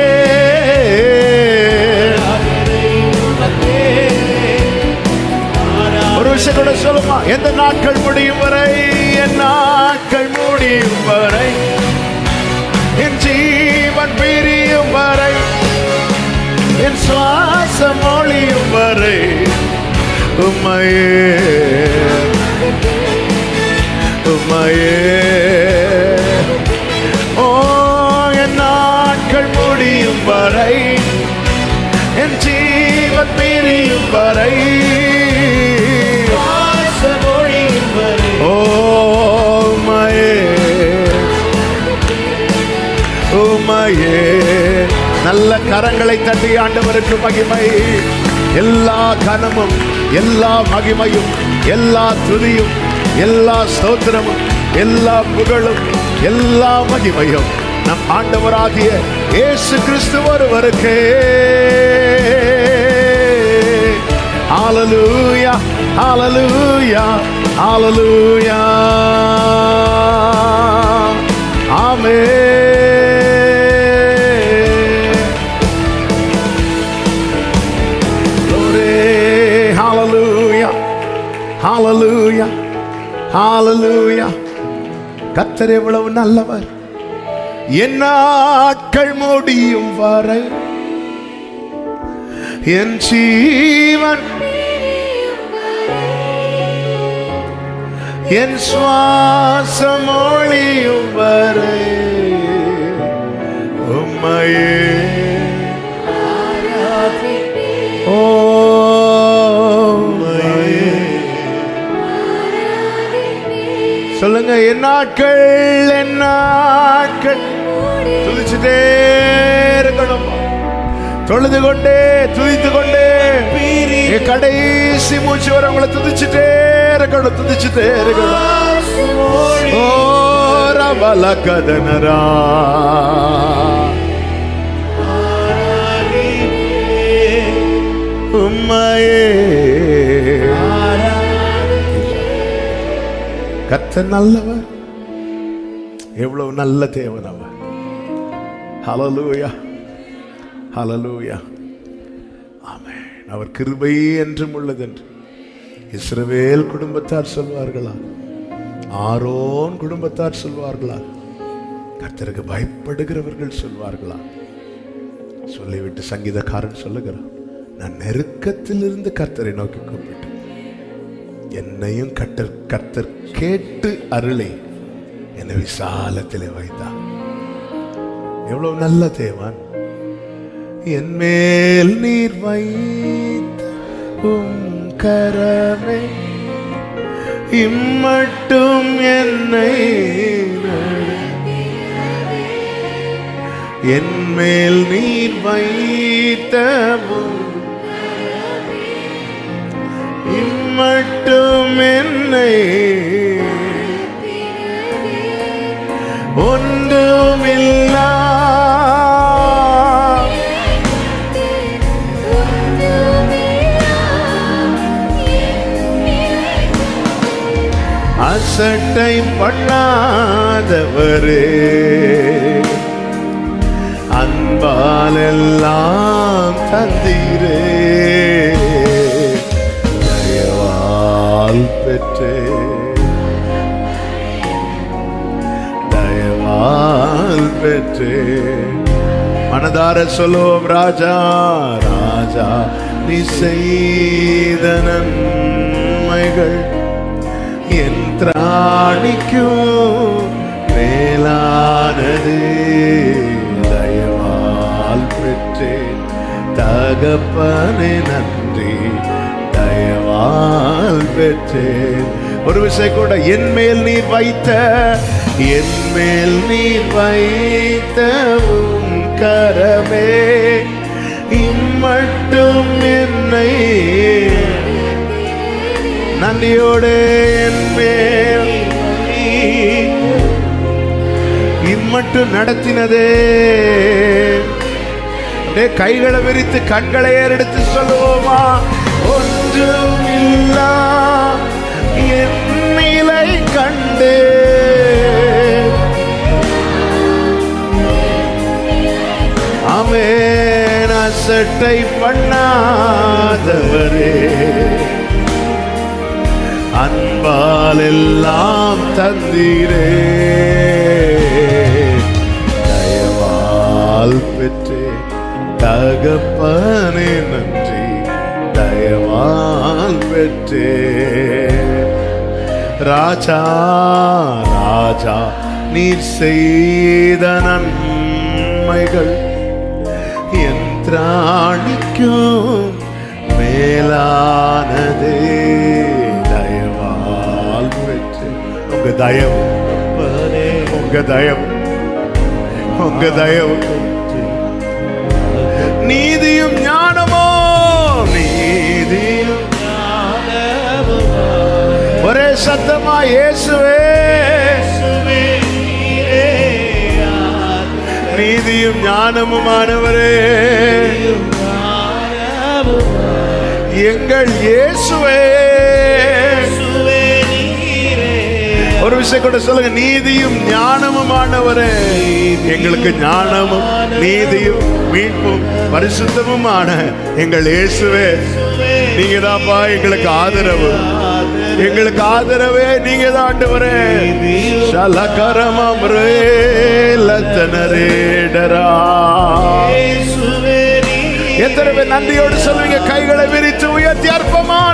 ஒரு விஷயம் கூட சொல்லுமா எந்த நாட்கள் முடியும் வரை என் நாட்கள் முடியும் வரை என் ஜீவன் பிரியும் வரை என் சுவாசம் ஒளியும் வரை உம்மையே உம்மையே ஓ என் நாட்கள் முடியும் வரை என் ஜீவன் பிரியும் வரை ஓ உம்மையே உம்மையே நல்ல கரங்களை தட்டி ஆண்டவருக்கு மகிமை எல்லா கனமும் எல்லா மகிமையும் எல்லா துதியும் எல்லா ஸ்தோத்திரமும் எல்லா புகழும் எல்லா மகிமையும் நம் ஆண்டவராகிய இயேசு கிறிஸ்து ஒருவருக்கே ஹalleluya ஹalleluya ஹalleluya ஆமென் Glory, hallelujah, hallelujah, hallelujah. கத்தர் எவ்வளவு நல்லவர் என் நாட்கள் முடியும் வரை என் ஜீவன் என் சுவாசம் ஒளியும் வரை உம்மையே ஓ உம்மையே. சொல்லுங்க என் நாட்கள் என் நாட்கள் துதிச்சுட்டே இருக்கணும் தொழுது கொண்டே துதித்து கொண்டே என் கடைசி மூச்சு வரை உங்களை துதிச்சுட்டே இருக்கணும் துதிச்சுட்டே இருக்கணும் ஓ ரவல கதனரா உம்மையே கர்த்தர் நல்லவர் எவ்வளவு நல்ல தேவன் அவர் ஹalleluya ஹalleluya ஆமென் அவர் கிருபை என்றும் உள்ளதென்று இஸ்ரவேல் குடும்பத்தார் சொல்வார்களா ஆரோன் குடும்பத்தார் சொல்வார்களா கர்த்தருக்கு பயப்படுகிறவர்கள் சொல்வார்களா சொல்லிவிட்டு சங்கீதக்காரன் சொல்லுகிறான் நான் நெருக்கத்திலிருந்து கர்த்தரை நோக்கி கூப்பிட்டேன் என்னையும் கர்த்தர் கர்த்தர் கேட்டு அருளை என்னை விசாலத்திலே வைத்தார் எவ்வளவு நல்ல தேவன் என் மேல் நீர் வைத்த உம் கரமே இம்மட்டும் என்னை நடத்தி. என் மேல் நீர் வைத்த உம் இம்மட்டும் என்னை ஒன்றுமில்லா அசட்டை பண்ணாதவரே அன்பாலெல்லாம் தந்தீரே தயவால் பெற்றே தயவால் பெற்றே மனதார சொல்லுவோம் ராஜா ராஜா நீ செய்த நன்மைகள் என் திராணிக்கும் மேலானது தயவால் பெற்றேன் தகப்பனே நன்றி தயவால் பெற்றேன் ஒரு விஷயம் கூட என் மேல் நீர் வைத்த என் மேல் நீர் வைத்த உம் கரமே இம்மட்டும் என்னை நன்றியோடு என் மேல் இம்மட்டும் நடத்தினதே அப்படியே கைகளை விரித்து கண்களை ஏறெடுத்து சொல்லுவோமா ஒன்றும் இல்லா என் நிலை கண்டு அமேன் அசட்டை பண்ணாதவரே அன்பால் எல்லாம் தந்தீரே தயவால் பெற்றே தகப்பனே நன்றி தயவால் பெற்றே ராஜா ராஜா நீர் செய்த நன்மைகள் என் திராணிக்கும் மேலானதே தயவால் பெற்று உங்க தயவு உங்க தயவு உங்க தயவு நீதியும் ஞானமோ நீதியும் ஒரே சத்தமா இயேசுவே நீதியும் ஞானமுமானவரே எங்கள் இயேசுவே ஒரு விஷயம் கூட சொல்லுங்க நீதியும் ஞானமுமானவரே எங்களுக்கு ஞானமும் நீதியும் மீட்பும் பரிசுத்தமுமான எங்கள் இயேசுவே நீங்க தான்ப்பா எங்களுக்கு ஆதரவு எங்களுக்கு ஆதரவே நீங்க தான் ஆண்டவரே சலகரமம் ரேலத்தனரேடரா எத்தனை பேர் நன்றியோடு சொல்லுவீங்க கைகளை விரித்து உயர்த்தி அற்பமான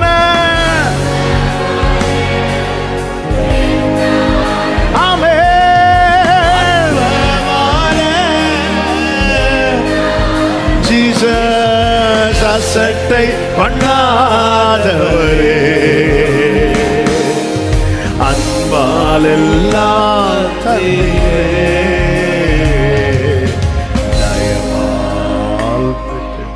ஆமென். ஜீசஸ் அசட்டை பண்ணாதவரே அன்பால் எல்லாம் தந்தீரே. தயவால் பெற்று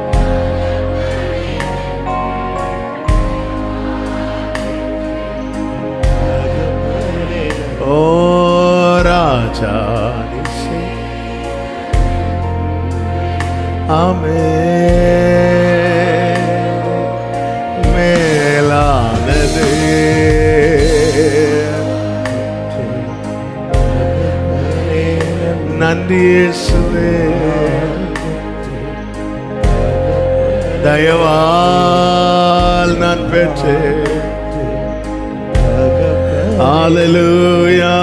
ஓ ராஜா நிசே ஆமே மேலானது நன்றி இயேசுவே தயவால் நான் பெற்றேன் ஹalleluya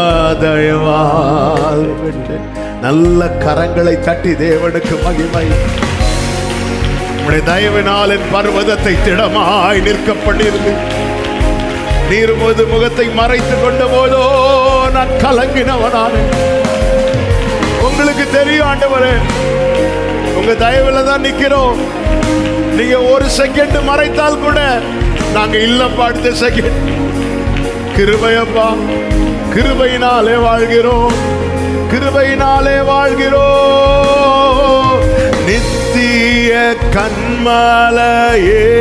தயவால் பெற்று நல்ல கரங்களை தட்டி தேவனுக்கு மகிமை உம்முடைய தயவினால் என் பர்வதத்தை திடமாய் நிற்க பண்ணிருந்து நீர் உமது முகத்தை மறைத்துக் கொண்ட போதோ நான் கலங்கினவனான உங்களுக்கு தெரியும் ஆண்டவரே உங்க தயவுல தான் நிக்கிறோம் நீங்க ஒரு செகண்ட் மறைத்தால் கூட நாங்க இல்லப்பா அடுத்த செகண்ட் கிருபையப்பா கிருபையினாலே வாழ்கிறோம் கிருபையினாலே வாழ்கிறோம் நித்திய கண்மலையே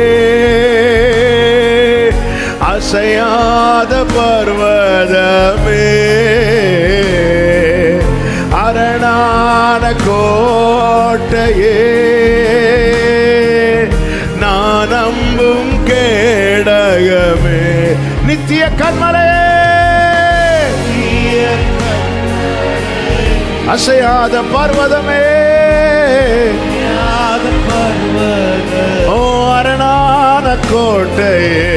அசையாத பர்வதமே அரணான கோட்டையே நான் நம்பும் கேடகமே நித்திய கண்மலையே அசையாத பர்வதமே ஓ அரணான கோட்டையே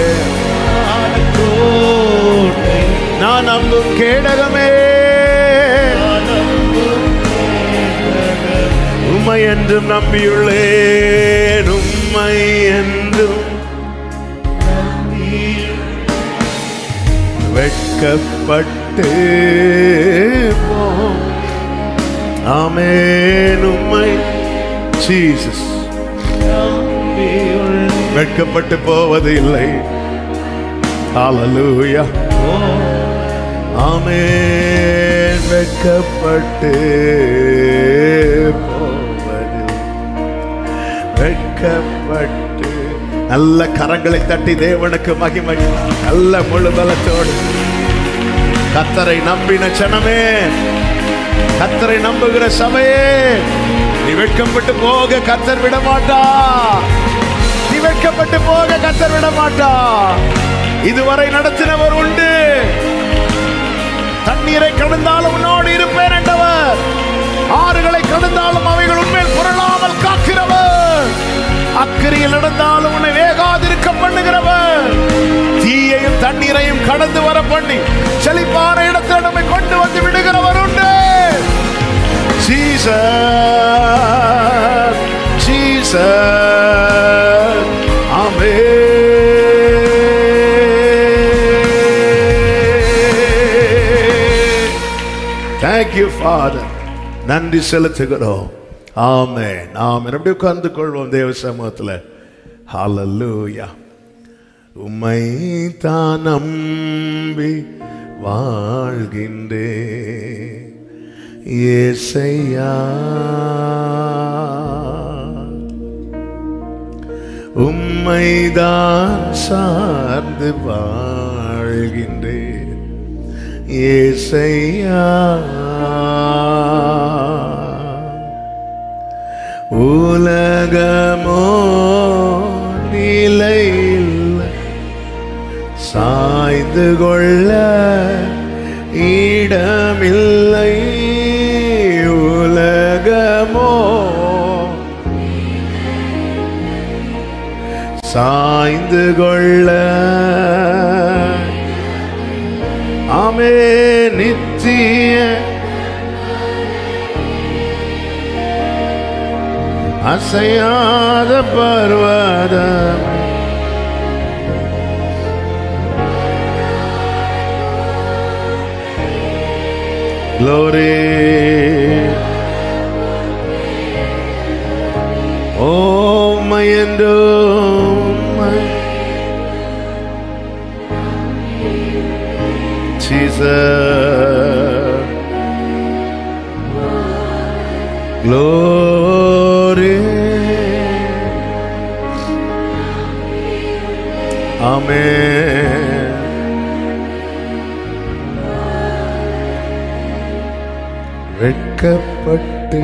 நான் நம்பும் கேடகமே உம்மை என்றும் நம்பியுள்ளேன் உம்மை என்றும் வெட்கப்பட்டு போம். ஆமென் உம்மை ஜீசஸ் வெட்கப்பட்டு போவது இல்லை ஹalleluya ஆமென் வெட்கப்பட்டு போவது வெட்கப்பட்டு நல்ல கரங்களை தட்டி தேவனுக்கு மகிமை நல்ல முழு பலத்தோடு கத்தரை நம்பின சனமே கத்தரை நம்புகிற சபையே நீ வெட்கப்பட்டு போக கத்தர் விட மாட்டா நீ வெட்கப்பட்டு போக கத்தர் விட மாட்டா இதுவரை நடத்தினவர் உண்டு தண்ணீரை கடந்தாலும் உன்னோடு இருப்பேன் என்றவர் ஆறுகளை கடந்தாலும் அவைகள் உண்மையில் புரளாமல் காக்கிறவர் அக்கறையில் நடந்தாலும் உன்னை வேகாதிருக்க பண்ணுகிறவர் தீயையும் தண்ணீரையும் கடந்து வர பண்ணி செழிப்பான இடத்தில் நம்மை கொண்டு வந்து விடுகிறவர் உண்டு Jesus Jesus amen thank you father நன்றி செலுத்துகிறோம் ஆமென் ஆமென் அப்படி உட்கார்ந்து கொள்வோம் தேவ சமூகத்தில் ஹalleluya உம்மை தான் நம்பி வாழ்கின்றே ஏசையா உம்மைதான் சார்ந்து வாழ்கின்றேன் ஏசையா உலகமோ நிலையில்லை சாய்ந்து கொள்ள இடமில்லை உலகமோ சாய்ந்து கொள்ள ஆமே நித்திய அசையாத பர்வதம் Glory. Oh, my and oh, my. Jesus. Glory. Amen. வெட்கப்பட்டு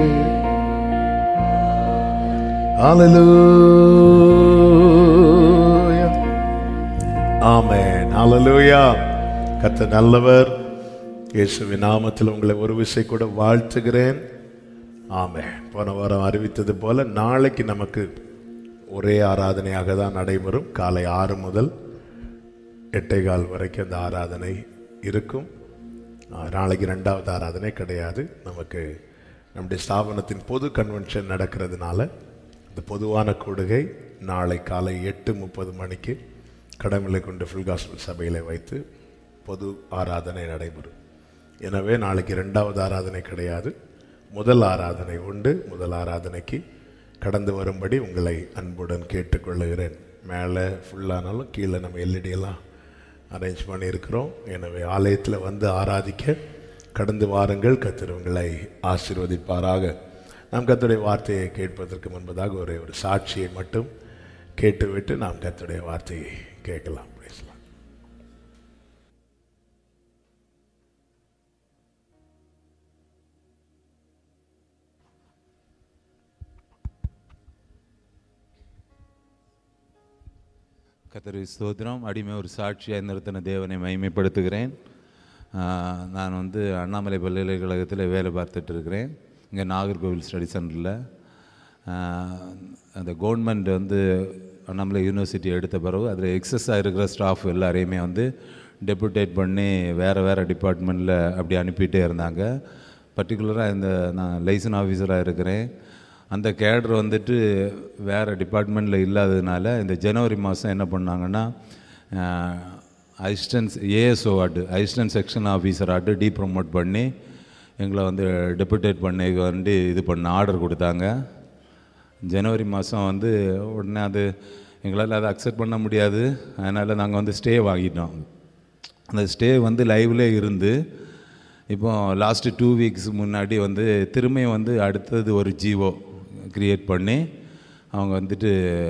Hallelujah. ஆமென் ஹalleluya கர்த்தர் நல்லவர் இயேசுவின் நாமத்தில் உங்களை ஒரு விசை கூட வாழ்த்துகிறேன் ஆமென் போன வாரம் அறிவித்தது போல நாளைக்கு நமக்கு ஒரே ஆராதனையாக தான் நடைபெறும் காலை ஆறு முதல் எட்டே கால் வரைக்கும் அந்த ஆராதனை இருக்கும் ஆ, நாளைக்கு ரெண்டாவது ஆராதனை கிடையாது நமக்கு நம்முடைய ஸ்தாபனத்தின் பொது கன்வென்ஷன் நடக்கிறதுனால இந்த பொதுவான கூடுகை நாளை காலை எட்டு முப்பது மணிக்கு கடமில்லை கொண்டு ஃபுல் காஸ்பல் சபையில் வைத்து பொது ஆராதனை நடைபெறும் எனவே நாளைக்கு ரெண்டாவது ஆராதனை கிடையாது முதல் ஆராதனை உண்டு முதல் ஆராதனைக்கு கடந்து வரும்படி உங்களை அன்புடன் கேட்டுக்கொள்ளுகிறேன் மேலே ஃபுல்லானாலும் கீழே நம்ம LED எல்லாம் அரேஞ்ச் பண்ணியிருக்கிறோம் எனவே ஆலயத்தில் வந்து ஆராதிக்க கடந்து வாருங்கள் கர்த்தர் உங்களை ஆசீர்வதிப்பாராக நாம் கர்த்தருடைய வார்த்தையை கேட்பதற்கு முன்பதாக ஒரே ஒரு சாட்சியை மட்டும் கேட்டுவிட்டு நாம் கர்த்தருடைய வார்த்தையை கேட்கலாம் பேசலாம் கத்தரி ஸ்தோத்திரம் அடிமை ஒரு சாட்சியாக நிறுத்தின தேவனை மகிமைப்படுத்துகிறேன் ஆஹ் நான் வந்து அண்ணாமலை பல்கலைக்கழகத்தில் வேலை பார்த்துட்டு இருக்கிறேன் இங்கே நாகர்கோவில் ஸ்டடி சென்டரில் அந்த கவர்மெண்ட் வந்து அண்ணாமலை யூனிவர்சிட்டி எடுத்த பிறகு அதில் எக்ஸஸாக இருக்கிற ஸ்டாஃப் எல்லாரையுமே வந்து டெபுட்டேட் பண்ணி வேறு வேறு டிபார்ட்மெண்ட்டில் அப்படி அனுப்பிட்டே இருந்தாங்க பர்டிகுலராக இந்த நான் லைசன் ஆஃபீஸராக இருக்கிறேன் அந்த கேடர் வந்துட்டு வேறு டிபார்ட்மெண்ட்டில் இல்லாததுனால இந்த ஜனவரி மாதம் என்ன பண்ணாங்கன்னா அசிஸ்டன்ஸ் ஏஎஸ்ஓ ஆட்டு அசிஸ்டன்ட் செக்ஷன் ஆஃபீஸர் ஆட்டு டீ ப்ரொமோட் பண்ணி எங்களை வந்து டெபுட்டேட் பண்ணி வந்து இது பண்ண ஆர்டர் கொடுத்தாங்க ஜனவரி மாதம் வந்து உடனே அது எங்களால் அதை அக்செப்ட் பண்ண முடியாது அதனால் நாங்கள் வந்து ஸ்டே வாங்கிட்டோம் அந்த ஸ்டே வந்து லைவ்லே இருந்து இப்போ லாஸ்ட்டு டூ வீக்ஸ் முன்னாடி வந்து திரும்பியும் வந்து அடுத்தது ஒரு ஜிஓ க்ரியேட் பண்ணி அவங்க வந்துட்டு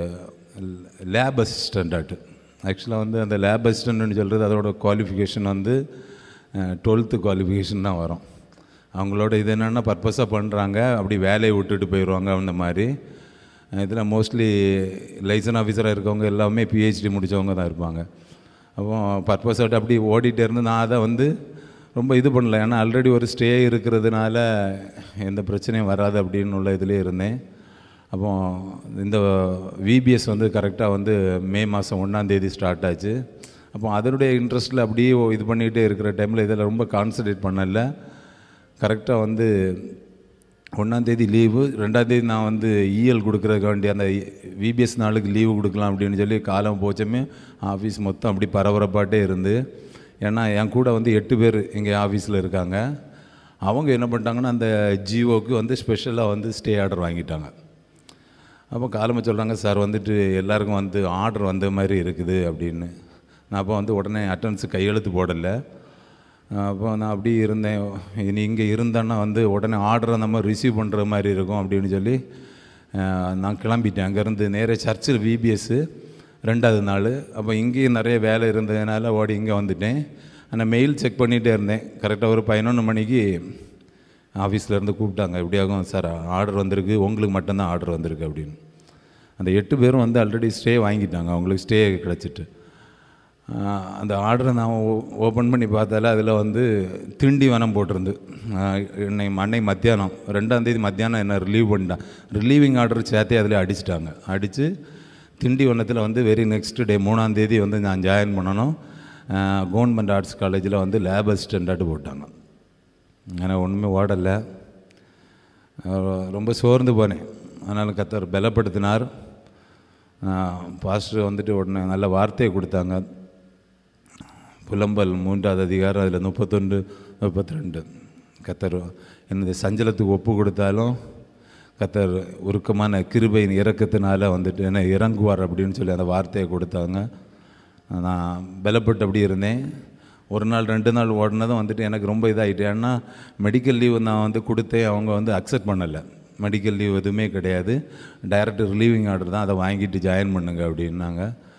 லேப் அசிஸ்டண்ட் ஆட்டு ஆக்சுவலாக வந்து அந்த லேப் அசிஸ்டன்ட்னு சொல்கிறது அதோட குவாலிஃபிகேஷன் வந்து டுவெல்த்து குவாலிஃபிகேஷன் தான் வரும் அவங்களோட இது என்னென்னா பர்பஸாக பண்ணுறாங்க அப்படி வேலையை விட்டுட்டு போயிடுவாங்க அந்த மாதிரி இதில் மோஸ்ட்லி லைசன் ஆஃபீஸராக இருக்கவங்க எல்லாமே பிஹெச்டி முடித்தவங்க தான் இருப்பாங்க அப்போ பர்பஸ் ஆட்டு அப்படி ஓடிட்டே இருந்து நான் அதை வந்து ரொம்ப இது பண்ணல ஏன்னா ஆல்ரெடி ஒரு ஸ்டே இருக்கிறதுனால எந்த பிரச்சனையும் வராது அப்படின்னு உள்ள இதுலேயே இருந்தேன் அப்போ இந்த விபிஎஸ் வந்து கரெக்டாக வந்து மே மாதம் ஒன்றாந்தேதி ஸ்டார்ட் ஆச்சு அப்போ அதனுடைய இன்ட்ரெஸ்ட்டில் அப்படியே இது பண்ணிகிட்டே இருக்கிற டைமில் இதில் ரொம்ப கான்சன்ட்ரேட் பண்ணல கரெக்டாக வந்து ஒன்றாந்தேதி லீவு ரெண்டாந்தேதி நான் வந்து இஎல் கொடுக்குறதுக்கு வேண்டிய அந்த விபிஎஸ் நாளுக்கு லீவு கொடுக்கலாம் அப்படின்னு சொல்லி காலம் போச்சமே ஆஃபீஸ் மொத்தம் அப்படி பரபரப்பாட்டே இருந்து ஏன்னா என் கூட வந்து எட்டு பேர் எங்கள் ஆஃபீஸில் இருக்காங்க அவங்க என்ன பண்ணிட்டாங்கன்னா அந்த ஜியோவுக்கு வந்து ஸ்பெஷலாக வந்து ஸ்டே ஆர்டர் வாங்கிட்டாங்க அப்போ காலமாக சொல்கிறாங்க சார் வந்துட்டு எல்லாருக்கும் வந்து ஆர்டர் வந்த மாதிரி இருக்குது அப்படின்னு நான் அப்போ வந்து உடனே அட்டன்ஸ் கையெழுத்து போடலை அப்போ நான் அப்படி இருந்தேன் இனி இங்கே இருந்தேன்னா வந்து உடனே ஆர்டரை நம்ம ரிசீவ் பண்ணுற மாதிரி இருக்கும் அப்படின்னு சொல்லி அஹ், நான் கிளம்பிட்டேன் அங்கேருந்து நேரே சர்ச்சில் விபிஎஸ்ஸு ரெண்டாவது நாள் அப்போ இங்கேயும் நிறைய வேலை இருந்ததுனால ஓடி இங்கே வந்துட்டேன் ஆனால் மெயில் செக் பண்ணிகிட்டே இருந்தேன் கரெக்டாக ஒரு பதினொன்று மணிக்கு ஆஃபீஸில் இருந்து கூப்பிட்டாங்க எப்படியாகும் சார் ஆர்டர் வந்திருக்கு உங்களுக்கு மட்டும்தான் ஆர்டர் வந்திருக்கு அப்படின்னு அந்த எட்டு பேரும் வந்து ஆல்ரெடி ஸ்டே வாங்கிட்டாங்க அவங்களுக்கு ஸ்டே கிடச்சிட்டு ஆஹ் அந்த ஆர்டரை நான் ஓப்பன் பண்ணி பார்த்தால அதில் வந்து திண்டிவனம் போட்டிருந்து ஆஹ் என்னை அன்னை மத்தியானம் ரெண்டாம் தேதி மத்தியானம் என்ன ரிலீவ் பண்ணிட்டான் ரிலீவிங் ஆர்டர் சேர்த்தே அதில் அடிச்சிட்டாங்க அடித்து திண்டிவனத்தில் வந்து வெரி நெக்ஸ்ட் டே மூணாம் தேதி வந்து நான் ஜாயின் பண்ணணும் கவர்மெண்ட் ஆர்ட்ஸ் காலேஜில் வந்து லேப் அசிஸ்டண்ட்டாட்டு போட்டாங்க ஆனால் ஒன்றுமே ஓடலை அஹ் ரொம்ப சோர்ந்து போனேன் அதனால் கத்தர் பலப்படுத்தினார் பாஸ்டர் வந்துட்டு உடனே நல்ல வார்த்தையை கொடுத்தாங்க புலம்பல் மூன்றாவது அதிகாரம் அதில் முப்பத்தொன்று முப்பத்தி ரெண்டு கத்தர் என்னது சஞ்சலத்துக்கு ஒப்பு கொடுத்தாலும் கத்தர் உருக்கமான கிருபையின் இறக்கத்தினால வந்துட்டு என்ன இறங்குவார் அப்படின்னு சொல்லி அந்த வார்த்தையை கொடுத்தாங்க நான் பலப்பட்டு அப்படி இருந்தேன் ஒரு நாள் ரெண்டு நாள் ஓடினதும் வந்துட்டு எனக்கு ரொம்ப இதாகிட்டு ஏன்னா மெடிக்கல் லீவ் நான் வந்து கொடுத்தேன் அவங்க வந்து அக்செப்ட் பண்ணலை மெடிக்கல் லீவ் எதுவுமே கிடையாது டைரக்ட் ரிலீவிங் ஆர்டர் தான் அதை வாங்கிட்டு ஜாயின் பண்ணுங்க அப்படின்னாங்க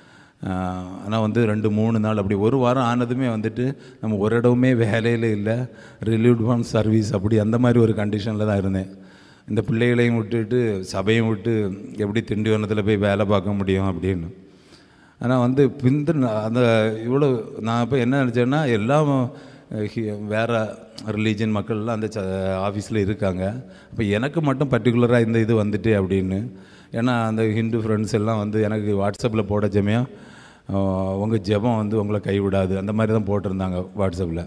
ஆனால் வந்து ரெண்டு மூணு நாள் அப்படி ஒரு வாரம் ஆனதுமே வந்துட்டு நம்ம ஒரு இடமுமே வேலையில் இல்லை ரிலீவ்ட் ஃப்ரம் சர்வீஸ் அப்படி அந்த மாதிரி ஒரு கண்டிஷனில் தான் இருந்தேன் இந்த பிள்ளைகளையும் விட்டுட்டு சபையும் விட்டு எப்படி திண்டிவனத்தில் போய் வேலை பார்க்க முடியும் அப்படின்னு ஆனால் வந்து பிந்து அந்த இவ்வளோ நான் இப்போ என்ன நினச்சேன்னா எல்லாம் அஹ், ஹி- வேற ரிலீஜன் மக்கள்லாம் அந்த ஆஃபீஸில் இருக்காங்க அப்போ எனக்கு மட்டும் பர்டிகுலராக இந்த இது வந்துட்டு அப்படின்னு ஏன்னா அந்த ஹிந்து ஃப்ரெண்ட்ஸ் எல்லாம் வந்து எனக்கு வாட்ஸ்அப்பில் போட ஜமயம் உங்கள் ஜெபம் வந்து உங்களை கைவிடாது அந்த மாதிரி தான் போட்டிருந்தாங்க வாட்ஸ்அப்பில்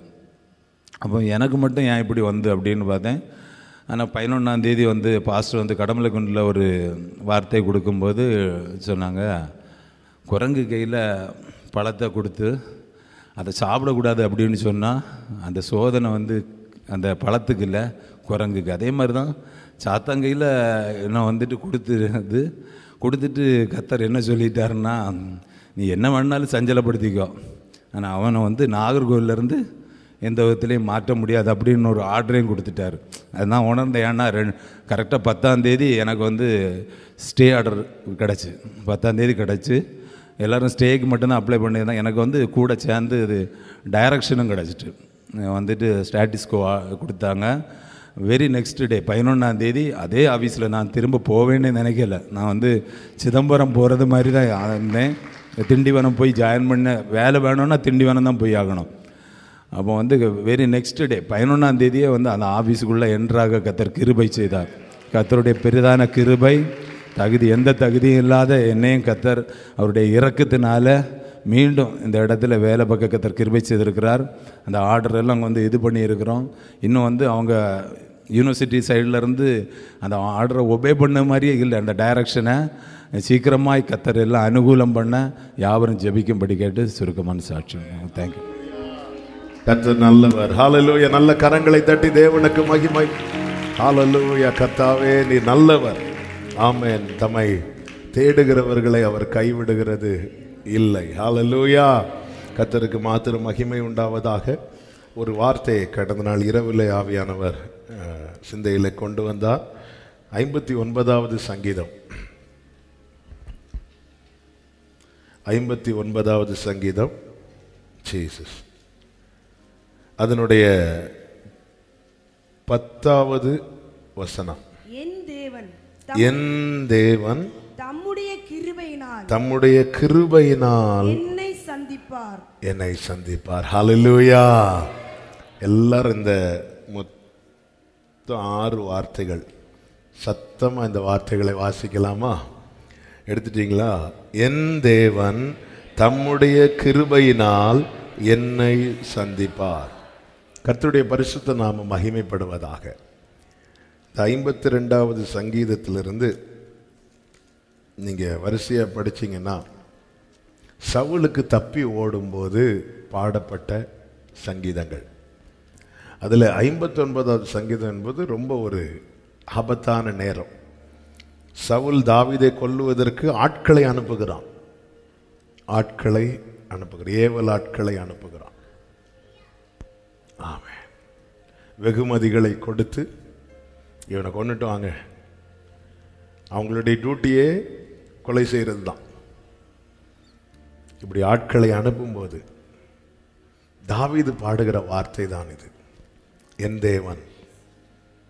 அப்போ எனக்கு மட்டும் ஏன் இப்படி வந்து அப்படின்னு பார்த்தேன் ஆனால் பதினொன்றாம் தேதி வந்து பாஸ்டர் வந்து கடமலைக்குண்டில் ஒரு வார்த்தை கொடுக்கும்போது சொன்னாங்க குரங்கு கையில் பழத்தை கொடுத்து அதை சாப்பிடக்கூடாது அப்படின்னு சொன்னால் அந்த சோதனை வந்து அந்த பழத்துக்கு இல்லை குரங்குக்கு அதே மாதிரி தான் சாத்தாங்கையில் என்ன வந்துட்டு கொடுத்துருது கொடுத்துட்டு கத்தர் என்ன சொல்லிட்டாருன்னா நீ என்ன வேணாலும் சஞ்சலப்படுத்திக்கோ ஆனால் அவனை வந்து நாகர்கோவிலேருந்து எந்த விதத்துலையும் மாற்ற முடியாது அப்படின்னு ஒரு ஆர்டரையும் கொடுத்துட்டாரு அதுதான் உணர்ந்தேன் ஏன்னா ரெண்டு கரெக்டாக பத்தாம் தேதி எனக்கு வந்து ஸ்டே ஆர்டர் கிடச்சி பத்தாம் தேதி கிடச்சி எல்லோரும் ஸ்டேக்கு மட்டும்தான் அப்ளை பண்ணியிருந்தேன் எனக்கு வந்து கூட சேர்ந்து இது டைரக்ஷனும் கிடச்சிட்டு வந்துட்டு ஸ்டாட்டிஸ்கோ கொடுத்தாங்க வெரி நெக்ஸ்ட் டே பதினொன்றாம் தேதி அதே ஆஃபீஸில் நான் திரும்ப போவேன்னு நினைக்கல நான் வந்து சிதம்பரம் போகிறது மாதிரி தான் இருந்தேன் திண்டிவனம் போய் ஜாயின் பண்ண வேலை வேணும்னா திண்டிவனம் தான் போய் ஆகணும் அப்போ வந்து வெரி நெக்ஸ்ட் டே பதினொன்றாம் தேதியே வந்து அந்த ஆஃபீஸுக்குள்ளே என்றாக கத்தர் கிருபை செய்தார் கத்தருடைய பெரிதான கிருபை தகுதி எந்த தகுதியும் இல்லாத என்னையும் கத்தர் அவருடைய இறக்கத்தினால மீண்டும் இந்த இடத்துல வேலை பார்க்க கத்தர் கிருபை செய்திருக்கிறார் அந்த ஆர்டர் எல்லாம் வந்து இது பண்ணியிருக்கிறோம் இன்னும் வந்து அவங்க யூனிவர்சிட்டி சைடுல இருந்து அந்த ஆர்டரை ஒபே பண்ண மாதிரியே இல்லை அந்த டைரக்ஷனை சீக்கிரமாய் கத்தர் எல்லாம் அனுகூலம் பண்ண யாவரும் ஜெபிக்கும்படி கேட்டு சுருக்கமான சாட்சி தேங்க்யூ கர்த்தர் நல்லவர் ஹalleluya நல்ல கரங்களை தட்டி தேவனுக்கு மகிமை ஹalleluya கர்த்தாவே நீ நல்லவர் ஆமென் தம்மை தேடுகிறவர்களை அவர் கைவிடுகிறது இல்லை ஹalleluya கர்த்தருக்கு மாத்திரம் மகிமை உண்டாவதாக ஒரு வார்த்தையை கடந்த நாள் இரவிலே ஆவியானவர் அஹ், சிந்தையிலே கொண்டு வந்தார் ஐம்பத்தி ஒன்பதாவது சங்கீதம் ஐம்பத்தி ஒன்பதாவது சங்கீதம் ஜீசஸ் அதனுடைய பத்தாவது வசனம் என் தேவன் என் தேவன் தம்முடைய கிருபையினால் தம்முடைய கிருபையினால் என்னை சந்திப்பார் என்னை சந்திப்பார் ஹalleluya எல்லாரும் இந்த மொத்தம் ஆறு வார்த்தைகள் சத்தமா இந்த வார்த்தைகளை வாசிக்கலாமா எடுத்துட்டீங்களா என் தேவன் தம்முடைய கிருபையினால் என்னை சந்திப்பார் கர்த்தருடைய பரிசுத்த நாம மகிமைப்படுவதாக இந்த ஐம்பத்தி ரெண்டாவது சங்கீதத்திலிருந்து நீங்க வரிசையா படிச்சீங்கன்னா சவுலுக்கு தப்பி ஓடும்போது பாடப்பட்ட சங்கீதங்கள் அதில் ஐம்பத்தொன்பதாவது சங்கீதம் என்பது ரொம்ப ஒரு ஆபத்தான நேரம் சவுல் தாவீதை கொல்லுவதற்கு ஆட்களை அனுப்புகிறான் ஆட்களை அனுப்புகிறான் ஏவல் ஆட்களை அனுப்புகிறான் ஆமென் வெகுமதிகளை கொடுத்து இவனை கொண்டுட்டு வாங்க அவங்களுடைய டியூட்டியே கொலை செய்கிறது தான் இப்படி ஆட்களை அனுப்பும்போது தாவீது பாடுகிற வார்த்தை தான் இது என் தேவன்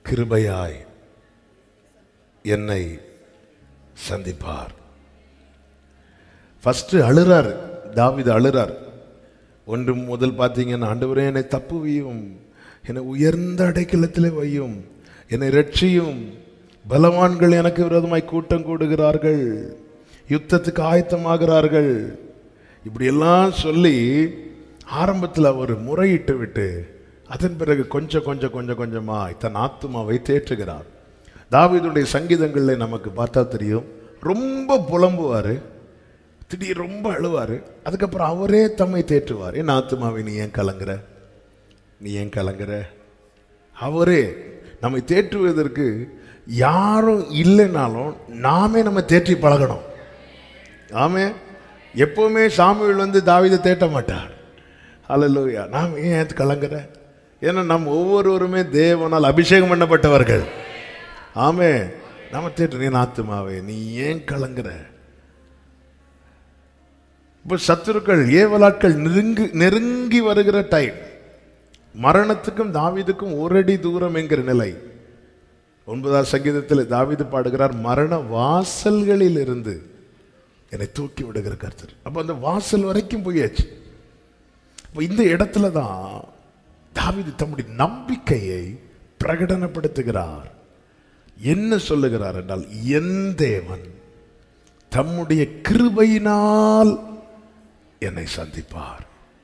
கிருபையாய் என்னை சந்திப்பார் ஃபர்ஸ்ட் அழுறாரு தாவீது அழுறார் ஒன்று முதல் பார்த்தீங்கன்னா ஆண்டவரே என்னை தப்புவியும் என்னை உயர்ந்த அடைக்கலத்திலே வையும் என்னை ரட்சியும் பலவான்கள் எனக்கு விரோதமாய் கூட்டம் கூடுகிறார்கள் யுத்தத்துக்கு ஆயத்தமாகிறார்கள் இப்படியெல்லாம் சொல்லி ஆரம்பத்தில் அவர் முறையிட்டு விட்டு அதன் பிறகு கொஞ்சம் கொஞ்சம் கொஞ்சம் கொஞ்சமாய் தன் ஆத்துமாவை தேற்றுகிறார் தாவீதுடைய சங்கீதங்களில் நமக்கு பார்த்தா தெரியும் ரொம்ப புலம்புவார் திடீர் ரொம்ப அழுவார் அதுக்கப்புறம் அவரே தம்மை தேற்றுவார் என் ஆத்துமாவை நீ ஏன் கலங்குற நீ ஏன் கலங்குற அவரே நம்மை தேற்றுவதற்கு யாரும் இல்லைனாலும் நாமே நம்ம தேற்றி பழகணும் ஆமே எப்பவுமே சாமியில் வந்து தாவீதை தேட்ட மாட்டார் அல்லையா நாம் ஏன் கலங்குற ஏன்னா நம்ம ஒவ்வொருவருமே தேவனால் அபிஷேகம் பண்ணப்பட்டவர்கள் ஆமே நம்ம தேட்டு நீ ஆத்துமாவே நீ ஏன் கலங்குற இப்போ சத்துருக்கள் ஏவலாட்கள் நெருங்கி நெருங்கி வருகிற டைம் மரணத்துக்கும் தாவீதுக்கும் ஒரு அடி தூரம் என்கிற நிலை ஒன்பதாம் சங்கீதத்தில் தாவீது பாடுகிறார் மரண வாசல்களில் இருந்து என்னை தூக்கி விடுகிற கர்த்தர் அப்போ அந்த வாசல் வரைக்கும் போயாச்சு அப்போ இந்த இடத்துல தான் தாவீது தம்முடைய நம்பிக்கையை பிரகடனப்படுத்துகிறார் என்ன சொல்லுகிறார் என்றால் என் தேவன் தம்முடைய கிருபையினால் என்னை சந்திப்பார்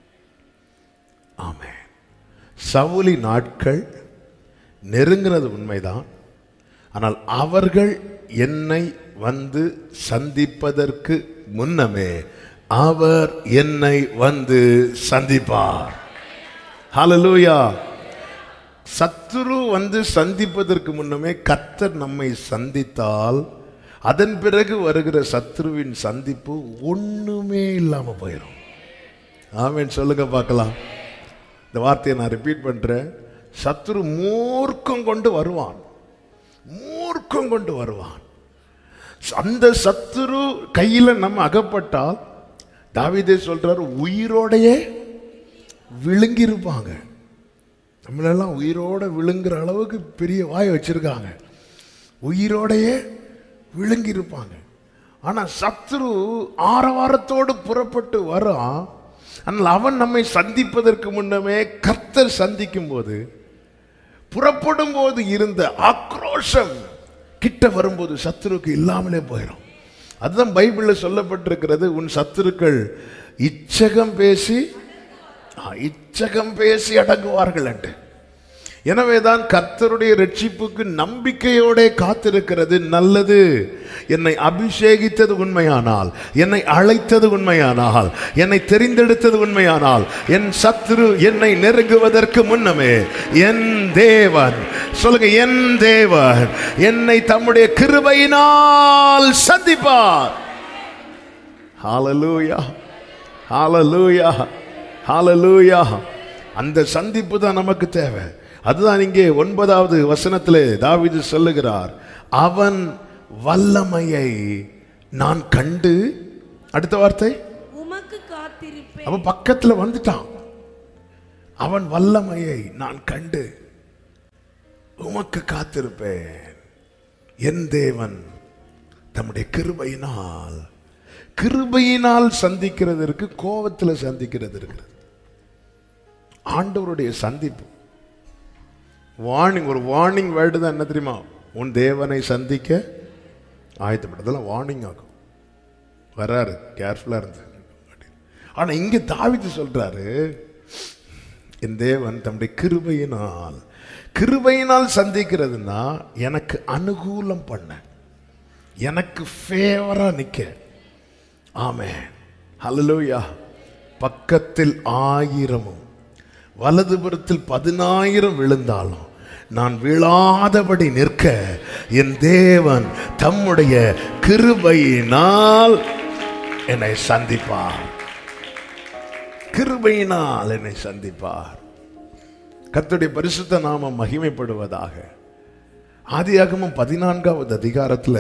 ஆமென் சவுலி நாட்கள் நெருங்கினது உண்மைதான் ஆனால் அவர்கள் என்னை வந்து சந்திப்பதற்கு முன்னமே அவர் என்னை வந்து சந்திப்பார் ஹalleluya சத்துரு வந்து சந்திப்பதற்கு முன்னமே கர்த்தர் நம்மை சந்தித்தால் அதன் பிறகு வருகிற சத்ருவின் சந்திப்பு ஒண்ணுமே இல்லாம போயிடும் ஆமென் சொல்லுங்க பார்க்கலாம் இந்த வார்த்தையை நான் ரிப்பீட் பண்றேன் சத்ரு மூர்க்கம் கொண்டு வருவான் மூர்க்கம் கொண்டு வருவான் அந்த சத்துரு கையில நம்ம அகப்பட்டால் தாவீதே சொல்றாரு உயிரோடையே விழுங்கி இருப்பாங்க நம்மளெல்லாம் உயிரோட விழுங்குற அளவுக்கு பெரிய வாய் வச்சிருக்காங்க உயிரோடையே விழுங்கி இருப்பாங்க ஆனா சத்ரு ஆரவாரத்தோடு புறப்பட்டு வரான் ஆனால் அவன் நம்மை சந்திப்பதற்கு முன்னமே கர்த்தர் சந்திக்கும் போது புறப்படும் போது இருந்த ஆக்ரோஷம் கிட்ட வரும்போது சத்துருக்கு இல்லாமலே போயிடும் அதுதான் பைபிளில் சொல்லப்பட்டிருக்கிறது உன் சத்துருக்கள் இச்சகம் பேசி ஆ, இச்சகம் பேசி அடங்குவார்கள் என்று எனவேதான் கர்த்தருடைய ரட்சிப்புக்கு நம்பிக்கையோட காத்திருக்கிறது நல்லது என்னை அபிஷேகித்தது உண்மையானால் என்னை அழைத்தது உண்மையானால் என்னை தெரிந்தெடுத்தது உண்மையானால் என் சத்துரு என்னை நெருங்குவதற்கு முன்னமே என் தேவன் சொல்லுங்க என் தேவன் என்னை தம்முடைய கிருபையினால் சந்திப்பார் ஹalleluya ஹalleluya ஹalleluya அந்த சந்திப்பு தான் நமக்கு தேவை அதுதான் இங்கே ஒன்பதாவது வசனத்திலே தாவீது சொல்லுகிறார் அவன் வல்லமையை நான் கண்டு அடுத்த வார்த்தை உமக்கு காத்திருப்பேன் அவன் பக்கத்துல வந்துட்டான் அவன் வல்லமையை நான் கண்டு உமக்கு காத்திருப்பேன் என் தேவன் தம்முடைய கிருபையினால் கிருபையினால் சந்திக்கிறதற்கு கோபத்தில் சந்திக்கிறது இருக்கிறது ஆண்டவருடைய சந்திப்பு வார்னிங் ஒரு வார்னிங் வேர்டு தான் என்ன தெரியுமா உன் தேவனை சந்திக்க ஆயத்தப்பட்டதெல்லாம் வார்னிங் ஆகும் வராரு கேர்ஃபுல்லா இருந்து ஆனா இங்க தாவித்து சொல்றாரு என் தேவன் தம்முடைய கிருபையினால் கிருபையினால் சந்திக்கிறதுனா எனக்கு அனுகூலம் பண்ண எனக்கு ஃபேவரா நிக்க ஆமே ஹalleluya பக்கத்தில் ஆயிரமும் வலதுபுறத்தில் பதினாயிரம் விழுந்தாலும் நான் விழாதபடி நிற்க என் தேவன் தம்முடைய கிருபையினால் என்னை சந்திப்பார் கிருபையினால் என்னை சந்திப்பார் கர்த்தருடைய பரிசுத்த நாமம் மகிமைப்படுவதாக ஆதியாகமம் பதினான்காவது அதிகாரத்துல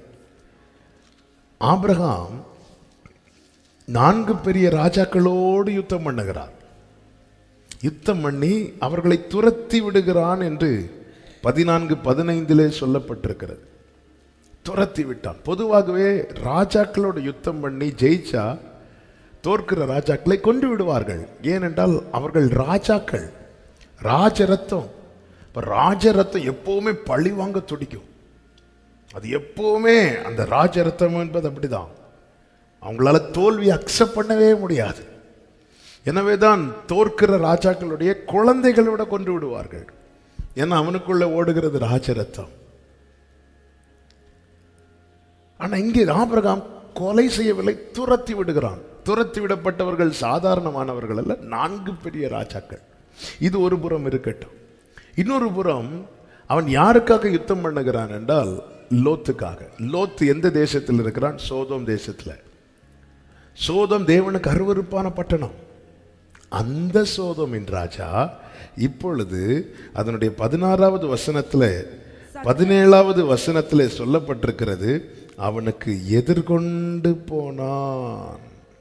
ஆபிரகாம் நான்கு பெரிய ராஜாக்களோடு யுத்தம் பண்ணுகிறார் யுத்தம் பண்ணி அவர்களை துரத்தி விடுகிறான் என்று பதினான்கு பதினைந்திலே சொல்லப்பட்டிருக்கிறது துரத்தி விட்டான் பொதுவாகவே ராஜாக்களோட யுத்தம் பண்ணி ஜெயிச்சா தோற்கிற ராஜாக்களை கொண்டு விடுவார்கள் ஏனென்றால் அவர்கள் ராஜாக்கள் ராஜரத்தம் இப்ப ராஜரத்தம் எப்பவுமே பழி வாங்க துடிக்கும் அது எப்பவுமே அந்த ராஜரத்தம் என்பது அப்படிதான் அவங்களால தோல்வி அக்செப்ட் பண்ணவே முடியாது எனவே தான் தோற்கிற ராஜாக்களுடைய குழந்தைகளோட கொண்டு விடுவார்கள் ஏன்னா அவனுக்குள்ள ஓடுகிறது ராஜரத்தம் ஆனா இங்கே ஆபிரகாம் கொலை செய்யவில்லை துரத்தி விடுகிறான் துரத்தி விடப்பட்டவர்கள் சாதாரணமானவர்கள் அல்ல நான்கு பெரிய ராஜாக்கள் இது ஒரு புறம் இருக்கட்டும் இன்னொரு புறம் அவன் யாருக்காக யுத்தம் பண்ணுகிறான் என்றால் லோத்துக்காக லோத்து எந்த தேசத்தில் இருக்கிறான் சோதோம் தேசத்துல சோதம் தேவனுக்கு அருவருப்பான பட்டணம் அந்த சோதோமின் ராஜா இப்பொழுது அதனுடைய பதினாறாவது வசனத்துல பதினேழாவது வசனத்துல சொல்லப்பட்டிருக்கிறது அவனுக்கு எதிர்கொண்டு போனான்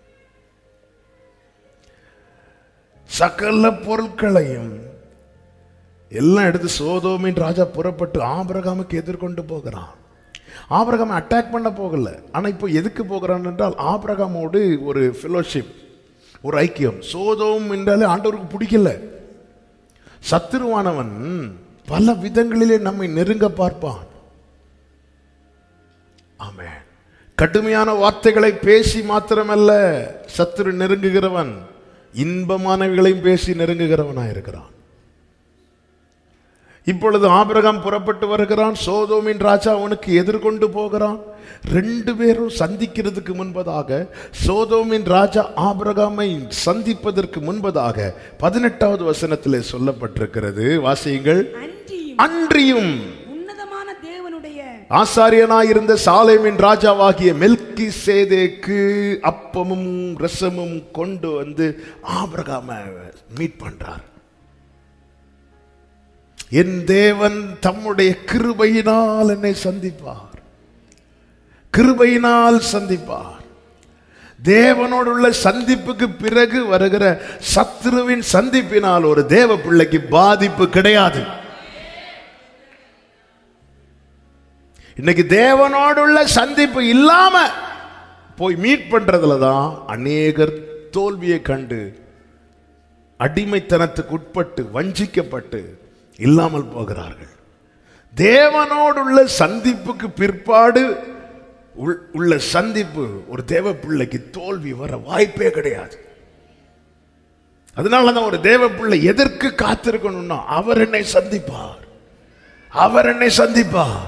சகல பொருட்களையும் எல்லாம் எடுத்து சோதோமின் ராஜா புறப்பட்டு ஆபிரகாமுக்கு எதிர்கொண்டு போகிறான் ஆபிரகாம் அட்டாக் பண்ண போகல ஆனா இப்போ எதுக்கு போகிறான் என்றால் ஆபிரகாமோடு ஒரு ஃபெலோஷிப் ஒரு ஐக்கியம் சோதோம் என்றாலே ஆண்டவருக்கு பிடிக்கல சத்துருவானவன் பல விதங்களிலே நம்மை நெருங்க பார்ப்பான் ஆமென் கடுமையான வார்த்தைகளை பேசி மாத்திரமல்ல சத்துரு நெருங்குகிறவன் இன்பமானவைகளையும் பேசி நெருங்குகிறவனாய் இருக்கிறான் இப்பொழுது ஆபிரகாம் புறப்பட்டு வருகிறான் சோதோமின் ராஜா அவனுக்கு எதிர்கொண்டு போகிறான் ரெண்டு பேரும் சந்திக்கிறதுக்கு முன்பதாக சோதோமின் ராஜா ஆபிரகாமை சந்திப்பதற்கு முன்பதாக பதினெட்டாவது வசனத்திலே சொல்லப்பட்டிருக்கிறது வாசியுங்கள் அன்றியும் அன்றியும் உன்னதமான தேவனுடைய ஆசாரியனாயிருந்த சாலேமின் ராஜாவாகிய மெல்கி சேதேக்கு அப்பமும் ரசமும் கொண்டு வந்து ஆபிரகாம மீட் பண்றார் என் தேவன் தம்முடைய கிருபையினால் என்னை சந்திப்பார் கிருபையினால் சந்திப்பார் தேவனோடு உள்ள சந்திப்புக்கு பிறகு வருகிற சத்துருவின் சந்திப்பினால் ஒரு தேவ பிள்ளைக்கு பாதிப்பு கிடையாது இன்னைக்கு தேவனோடுள்ள சந்திப்பு இல்லாம போய் மீட் பண்றதுல தான் அநேகர் தோல்வியை கண்டு அடிமைத்தனத்துக்கு உட்பட்டு வஞ்சிக்கப்பட்டு இல்லாமல் போகிறார்கள் தேவனோடுள்ள சந்திப்புக்கு பிற்பாடு உள்- உள்ள சந்திப்பு ஒரு தேவ பிள்ளைக்கு தோல்வி வர வாய்ப்பே கிடையாது அதனால தான் ஒரு தேவ பிள்ளை எதற்கு காத்திருக்கணும்னா அவர் என்னை சந்திப்பார் அவர் என்னை சந்திப்பார்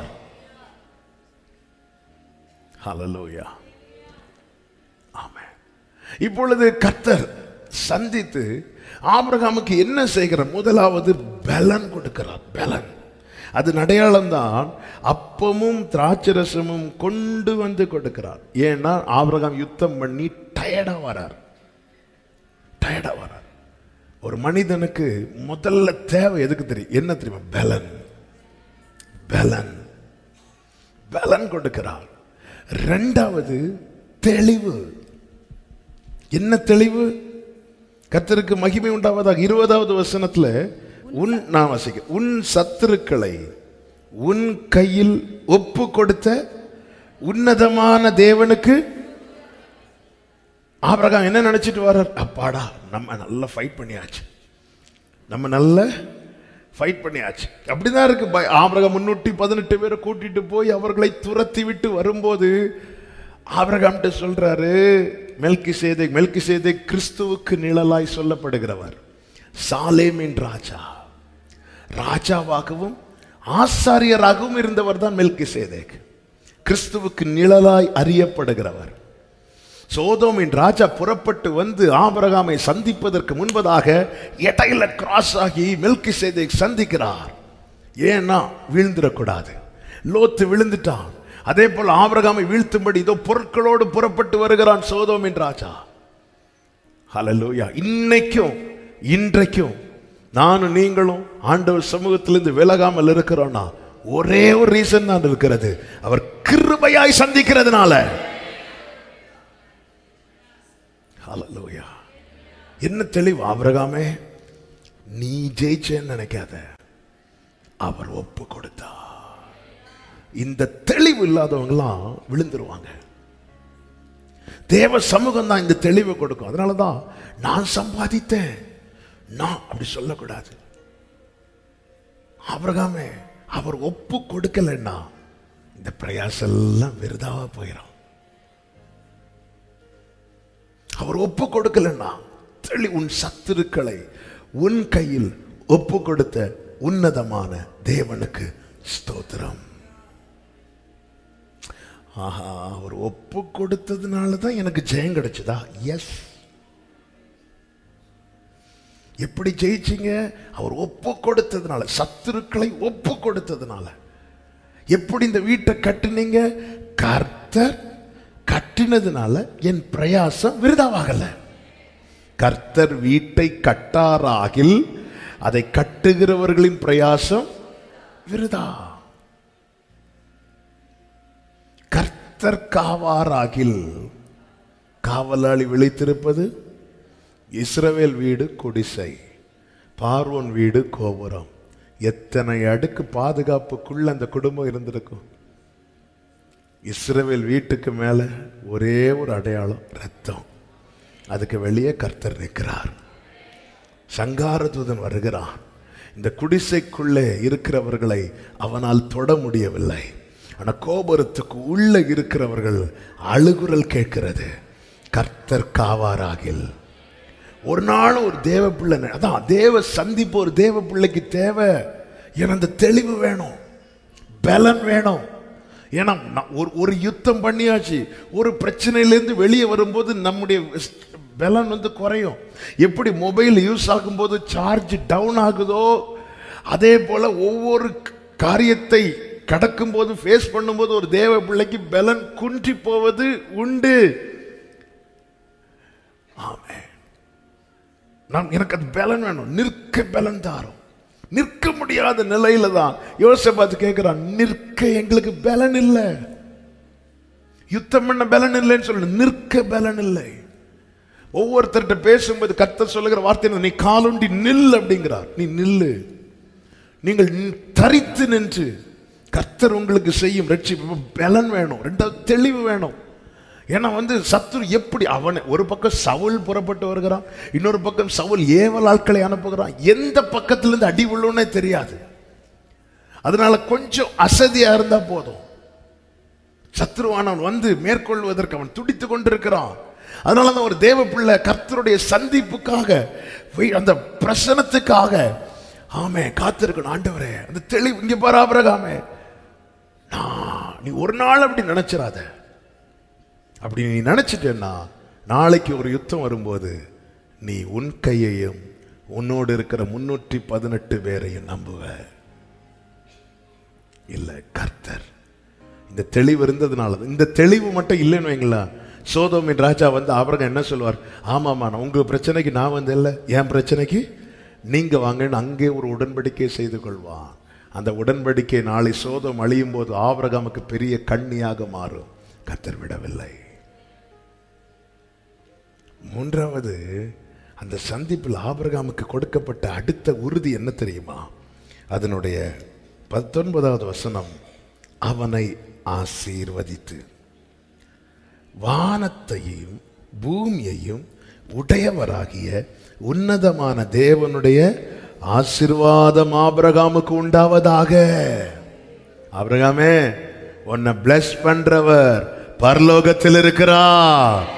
ஹalleluya ஆமென் இப்பொழுது கர்த்தர் சந்தித்து ஆபிரகாமுக்கு என்ன செய்கிறார் முதலாவது பலன் கொடுக்கிறார் பலன் அது அடையாளம் தான் அப்பமும் திராட்சரசமும் கொண்டு வந்து கொடுக்கிறார் ஏன்னா ஆபிரகாம் யுத்தம் பண்ணி டயர்டா வரார் டயர்டா வரார் ஒரு மனிதனுக்கு முதல்ல தேவை எதுக்கு தெரியும் என்ன தெரியுமா பலன் பலன் பலன் கொடுக்கிறார் ரெண்டாவது தெளிவு என்ன தெளிவு கர்த்தருக்கு மகிமை உண்டாவதாக இருபதாவது வசனத்துல உன் நான் வாசிக்கிறேன் உன் சத்துருக்களை உன் கையில் ஒப்பு கொடுத்த உன்னதமான தேவனுக்கு ஆபிரகாம் என்ன நினைச்சிட்டு வர்றார் அப்பாடா நம்ம நல்லா ஃபைட் பண்ணியாச்சு நம்ம நல்ல ஃபைட் பண்ணியாச்சு அப்படிதான் இருக்கு பய- ஆபிரகாம் முன்னூற்றி பதினெட்டு பேரை கூட்டிட்டு போய் அவர்களை துரத்தி விட்டு வரும்போது ஆபிரகாம்கிட்ட சொல்றாரு மெல்கி சேதை மெல்கி சேதை கிறிஸ்துவுக்கு நிழலாய் சொல்லப்படுகிறவர் சாலேமின் ராஜா ராஜாவாகவும் ஆசாரியராகவும் இருந்தவர் தான் மெல்கி சேதேக் கிறிஸ்துவுக்கு நிழலாய் அறியப்படுகிறவர் சோதோமின் ராஜா புறப்பட்டு வந்து ஆபிரகாமை சந்திப்பதற்கு முன்பதாக இடையில கிராஸ் ஆகி மில்கி சேதை சந்திக்கிறார் ஏன்னா வீழ்ந்துடக்கூடாது லோத்து விழுந்துட்டான் அதே போல் ஆபிரகாமை வீழ்த்தும்படி இதோ பொருட்களோடு புறப்பட்டு வருகிறான் சோதோமின் ராஜா ஹalleluya இன்னைக்கும் இன்றைக்கும் நானும் நீங்களும் ஆண்டவர் சமூகத்திலிருந்து விலகாமல் இருக்கிறோம்னா ஒரே ஒரு ரீசன் தான் இருக்கிறது அவர் கிருபையாய் சந்திக்கிறதுனால ஹalleluya என்ன தெளிவு ஆபிரகாமே நீ ஜெயிச்சேன்னு நினைக்காத அவர் ஒப்பு கொடுத்தார் இந்த தெளிவு இல்லாதவங்களாம் விழுந்துருவாங்க தேவ சமூகம் தான் இந்த தெளிவை கொடுக்கும் அதனால தான் நான் சம்பாதித்தேன் நான் அப்படி சொல்லக்கூடாது ஆபிரகாமே அவர் ஒப்பு கொடுக்கலன்னா இந்த பிரயாசம் எல்லாம் விருதாவா போயிடும் அவர் ஒப்பு கொடுக்கலன்னா தெளி உன் சத்துருக்களை உன் கையில் ஒப்பு கொடுத்த உன்னதமான தேவனுக்கு ஸ்தோத்திரம் ஆஹா அவர் ஒப்பு கொடுத்ததுனால தான் எனக்கு ஜெயம் கிடைச்சதா எஸ் எப்படி ஜெயிச்சீங்க அவர் ஒப்பு கொடுத்ததுனால சத்துருக்களை ஒப்பு கொடுத்ததுனால எப்படி இந்த வீட்டை கட்டுனீங்க கர்த்தர் கட்டினதுனால என் பிரயாசம் விருதாவாகல கர்த்தர் வீட்டை கட்டாராகில் அதை கட்டுகிறவர்களின் பிரயாசம் விருதா கர்த்தர் காவாராகில் காவலாளி விழித்திருப்பது இஸ்ரவேல் வீடு குடிசை பார்வோன் வீடு கோபுரம் எத்தனை அடுக்கு பாதுகாப்புக்குள்ள அந்த குடும்பம் இருந்திருக்கும் இஸ்ரவேல் வீட்டுக்கு மேல ஒரே ஒரு அடையாளம் ரத்தம் அதுக்கு வெளியே கர்த்தர் நிற்கிறார் சங்காரதூதன் வருகிறான் இந்த குடிசைக்குள்ளே இருக்கிறவர்களை அவனால் தொட முடியவில்லை ஆனா கோபுரத்துக்கு உள்ள இருக்கிறவர்கள் அழுகுரல் கேட்கிறது கர்த்தர் காவாராகில் ஒரு நாள் ஒரு தேவ பிள்ளை ந- அதான் தேவ சந்திப்பு ஒரு தேவ பிள்ளைக்கு தேவை ஏன்னா அந்த தெளிவு வேணும் பலன் வேணும் ஏன்னா ந- ஒரு ஒரு யுத்தம் பண்ணியாச்சு ஒரு பிரச்சனையிலேருந்து வெளியே வரும்போது நம்முடைய ஸ்- பலன் வந்து குறையும் எப்படி மொபைல் யூஸ் ஆகும்போது சார்ஜ் டவுன் ஆகுதோ அதே போல ஒவ்வொரு க- காரியத்தை கடக்கும்போது ஃபேஸ் பண்ணும்போது ஒரு தேவ பிள்ளைக்கு பலன் குன்றி போவது உண்டு ஆமென் நான் எனக்கு அது பலன் வேணும் நிற்க பலன் தாரும் நிற்க முடியாத நிலையில தான் யோசபாத்து கேட்கிறான் நிற்க எங்களுக்கு பலன் இல்லை யுத்தம் பண்ண பலன் இல்லைன்னு சொல்லு நிற்க பலன் இல்லை ஒவ்வொருத்தர்கிட்ட பேசும்போது கர்த்தர் சொல்லுகிற வார்த்தை என்ன? நீ காலுண்டி நில் அப்படிங்கிறார் நீ நில்லு நீங்கள் நி- தரித்து நின்று கர்த்தர் உங்களுக்கு செய்யும் ரட்சிப்பு பலன் வேணும் ரெண்டாவது தெளிவு வேணும் ஏன்னா வந்து சத்துரு எப்படி அவனை ஒரு பக்கம் சவுல் புறப்பட்டு வருகிறான் இன்னொரு பக்கம் சவுல் ஏவல் ஆட்களை அனுப்புகிறான் எந்த பக்கத்திலிருந்து அடி விழுன்னே தெரியாது அதனால கொஞ்சம் அசதியா இருந்தா போதும் சத்ருவானவன் வந்து மேற்கொள்வதற்கு அவன் துடித்து கொண்டிருக்கிறான் அதனால தான் ஒரு தேவ பிள்ளை கர்த்தருடைய சந்திப்புக்காக வை- அந்த பிரசனத்துக்காக ஆமே காத்திருக்கணும் ஆண்டவரே அந்த தெளிவு இங்க பாரு ஆபிரகாமே நான் நீ ஒரு நாள் அப்படி நினைச்சிராத அப்படி நீ நினைச்சிட்டேன்னா நாளைக்கு ஒரு யுத்தம் வரும்போது நீ உன் கையையும் உன்னோடு இருக்கிற முன்னூற்றி பதினெட்டு பேரையும் நம்புவ இல்ல கர்த்தர் இந்த தெளிவு இருந்ததுனால இந்த தெளிவு மட்டும் இல்லைன்னு வைங்களேன் சோதோமின் ராஜா வந்து அவரங்க என்ன சொல்லுவார் ஆமாமா நான் உங்க பிரச்சனைக்கு நான் வந்து இல்லை என் பிரச்சனைக்கு நீங்க வாங்கன்னு அங்கே ஒரு உடன்படிக்கை செய்து கொள்வான் அந்த உடன்படிக்கை நாளை சோதம் அழியும் போது ஆபிரகாமுக்கு பெரிய கண்ணியாக மாறும் கர்த்தர் விடவில்லை மூன்றாவது அந்த சந்திப்பில் ஆபிரகாமுக்கு கொடுக்கப்பட்ட அடுத்த உறுதி என்ன தெரியுமா அதனுடைய பத்தொன்பதாவது வசனம் அவனை ஆசீர்வதித்து வானத்தையும் பூமியையும் உடையவராகிய உன்னதமான தேவனுடைய ஆசீர்வாதம் ஆபிரகாமுக்கு உண்டாவதாக ஆபிரகாமே உன்னை பிளஸ் பண்றவர் பரலோகத்தில் இருக்கிறார்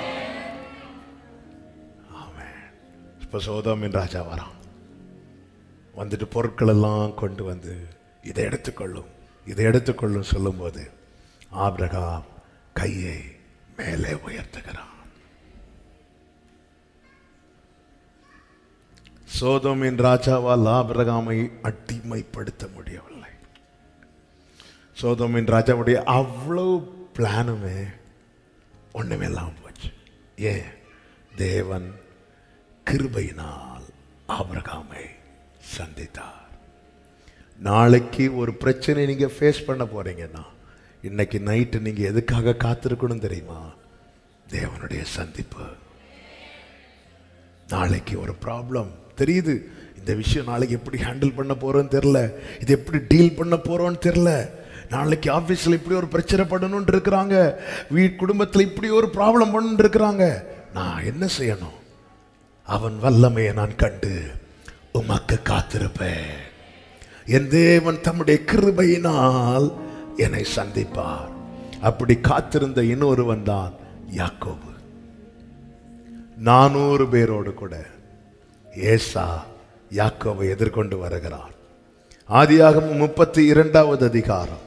இப்ப சோதோமின் ராஜா வரான் வந்துட்டு பொருட்கள் எல்லாம் கொண்டு வந்து இதை எடுத்துக்கொள்ளும் இதை எடுத்துக்கொள்ளும் சொல்லும்போது ஆபிரகாம் கையை மேலே உயர்த்துகிறான் சோதோமின் ராஜாவால் ஆபிரகாமை அடிமைப்படுத்த முடியவில்லை சோதோமின் ராஜாவுடைய அவ்வளவு பிளானுமே ஒண்ணுமே இல்லாம போச்சு ஏன் தேவன் கிருபையினால் ஆபிரகாமை சந்தித்தார் நாளைக்கு ஒரு பிரச்சனை நீங்க ஃபேஸ் பண்ண போறீங்கன்னா இன்னைக்கு நைட்டு நீங்க எதுக்காக காத்திருக்கணும் தெரியுமா தேவனுடைய சந்திப்பு நாளைக்கு ஒரு ப்ராப்ளம் தெரியுது இந்த விஷயம் நாளைக்கு எப்படி ஹேண்டில் பண்ண போறோன்னு தெரில இது எப்படி டீல் பண்ண போறோன்னு தெரில நாளைக்கு ஆபீஸ்ல இப்படி ஒரு பிரச்சனை பண்ணணும்னு இருக்கிறாங்க வீட் குடும்பத்துல இப்படி ஒரு ப்ராப்ளம் பண்ணு இருக்கிறாங்க நான் என்ன செய்யணும் அவன் வல்லமையை நான் கண்டு உமக்கு காத்திருப்பேன் என் தேவன் தம்முடைய கிருபையினால் என்னை சந்திப்பார் அப்படி காத்திருந்த இன்னொருவன் தான் யாக்கோபு நானூறு பேரோடு கூட ஏசா யாக்கோவை எதிர்கொண்டு வருகிறார் ஆதியாகமம் முப்பத்தி இரண்டாவது அதிகாரம்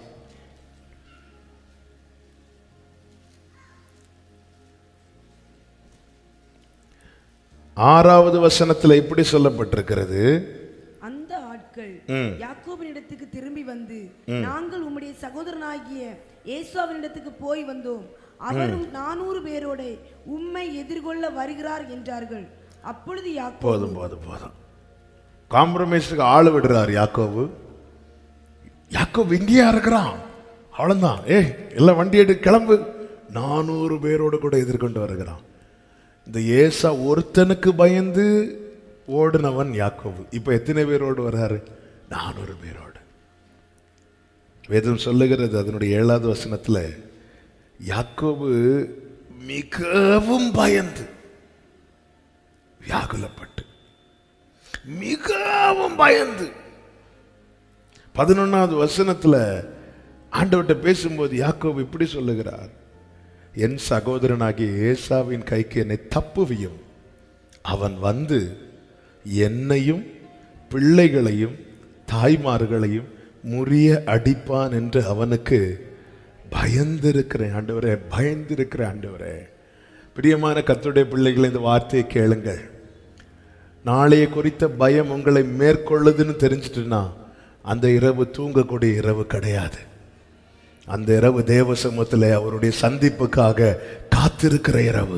ஆறாவது வசனத்தில் இப்படி சொல்லப்பட்டிருக்கிறது அந்த ஆட்கள் ம். யாக்கோபினிடத்துக்கு திரும்பி வந்து நாங்கள் உம்முடைய சகோதரனாகிய ஏசாவினிடத்துக்கு போய் வந்தோம் அவரும் நானூறு பேரோட உம்மை எதிர்கொள்ள வருகிறார் என்றார்கள் அப்பொழுது யாக்கோபு போதும் போதும் போதும் காம்ப்ரமைஸுக்கு ஆள் விடுறார் யாக்கோபு யாக்கோபு இங்கேயா இருக்கிறான் அவ்வளவுதான் ஏய் எல்லாம் வண்டி எடு கிளம்பு நானூறு பேரோடு கூட எதிர்கொண்டு வருகிறான் இந்த ஏசா ஒருத்தனுக்கு பயந்து ஓடுனவன் யாக்கோபு இப்ப எத்தனை பேரோடு வர்றாரு நானூறு பேரோடு வேதம் சொல்லுகிறது அதனுடைய ஏழாவது வசனத்துல யாக்கோபு மிகவும் பயந்து வியாகுலப்பட்டு மிகவும் பயந்து பதினொன்னாவது வசனத்துல ஆண்டவர்கிட்ட பேசும்போது யாக்கோபு இப்படி சொல்லுகிறார் என் சகோதரனாகிய ஏசாவின் கைக்கு என்னை தப்புவியும் அவன் வந்து என்னையும் பிள்ளைகளையும் தாய்மார்களையும் முறிய அடிப்பான் என்று அவனுக்கு பயந்திருக்கிறேன் ஆண்டவரே பயந்திருக்கிறேன் ஆண்டவரே பிரியமான கர்த்தருடைய பிள்ளைகளை இந்த வார்த்தையை கேளுங்கள் நாளைய குறித்த பயம் உங்களை மேற்கொள்ளுதுன்னு தெரிஞ்சிட்டுனா அந்த இரவு தூங்கக்கூடிய இரவு கிடையாது அந்த இரவு தேவ சமூகத்தில் அவருடைய சந்திப்புக்காக காத்திருக்கிற இரவு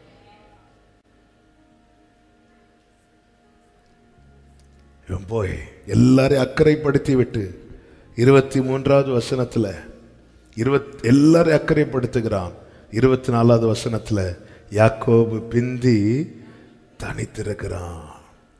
இவன் போய் எல்லாரையும் அக்கறைப்படுத்தி விட்டு இருபத்தி மூன்றாவது வசனத்துல இருபத் எல்லாரையும் அக்கறைப்படுத்துகிறான் இருபத்தி நாலாவது வசனத்துல யாக்கோபு பிந்தி தனித்திருக்கிறான்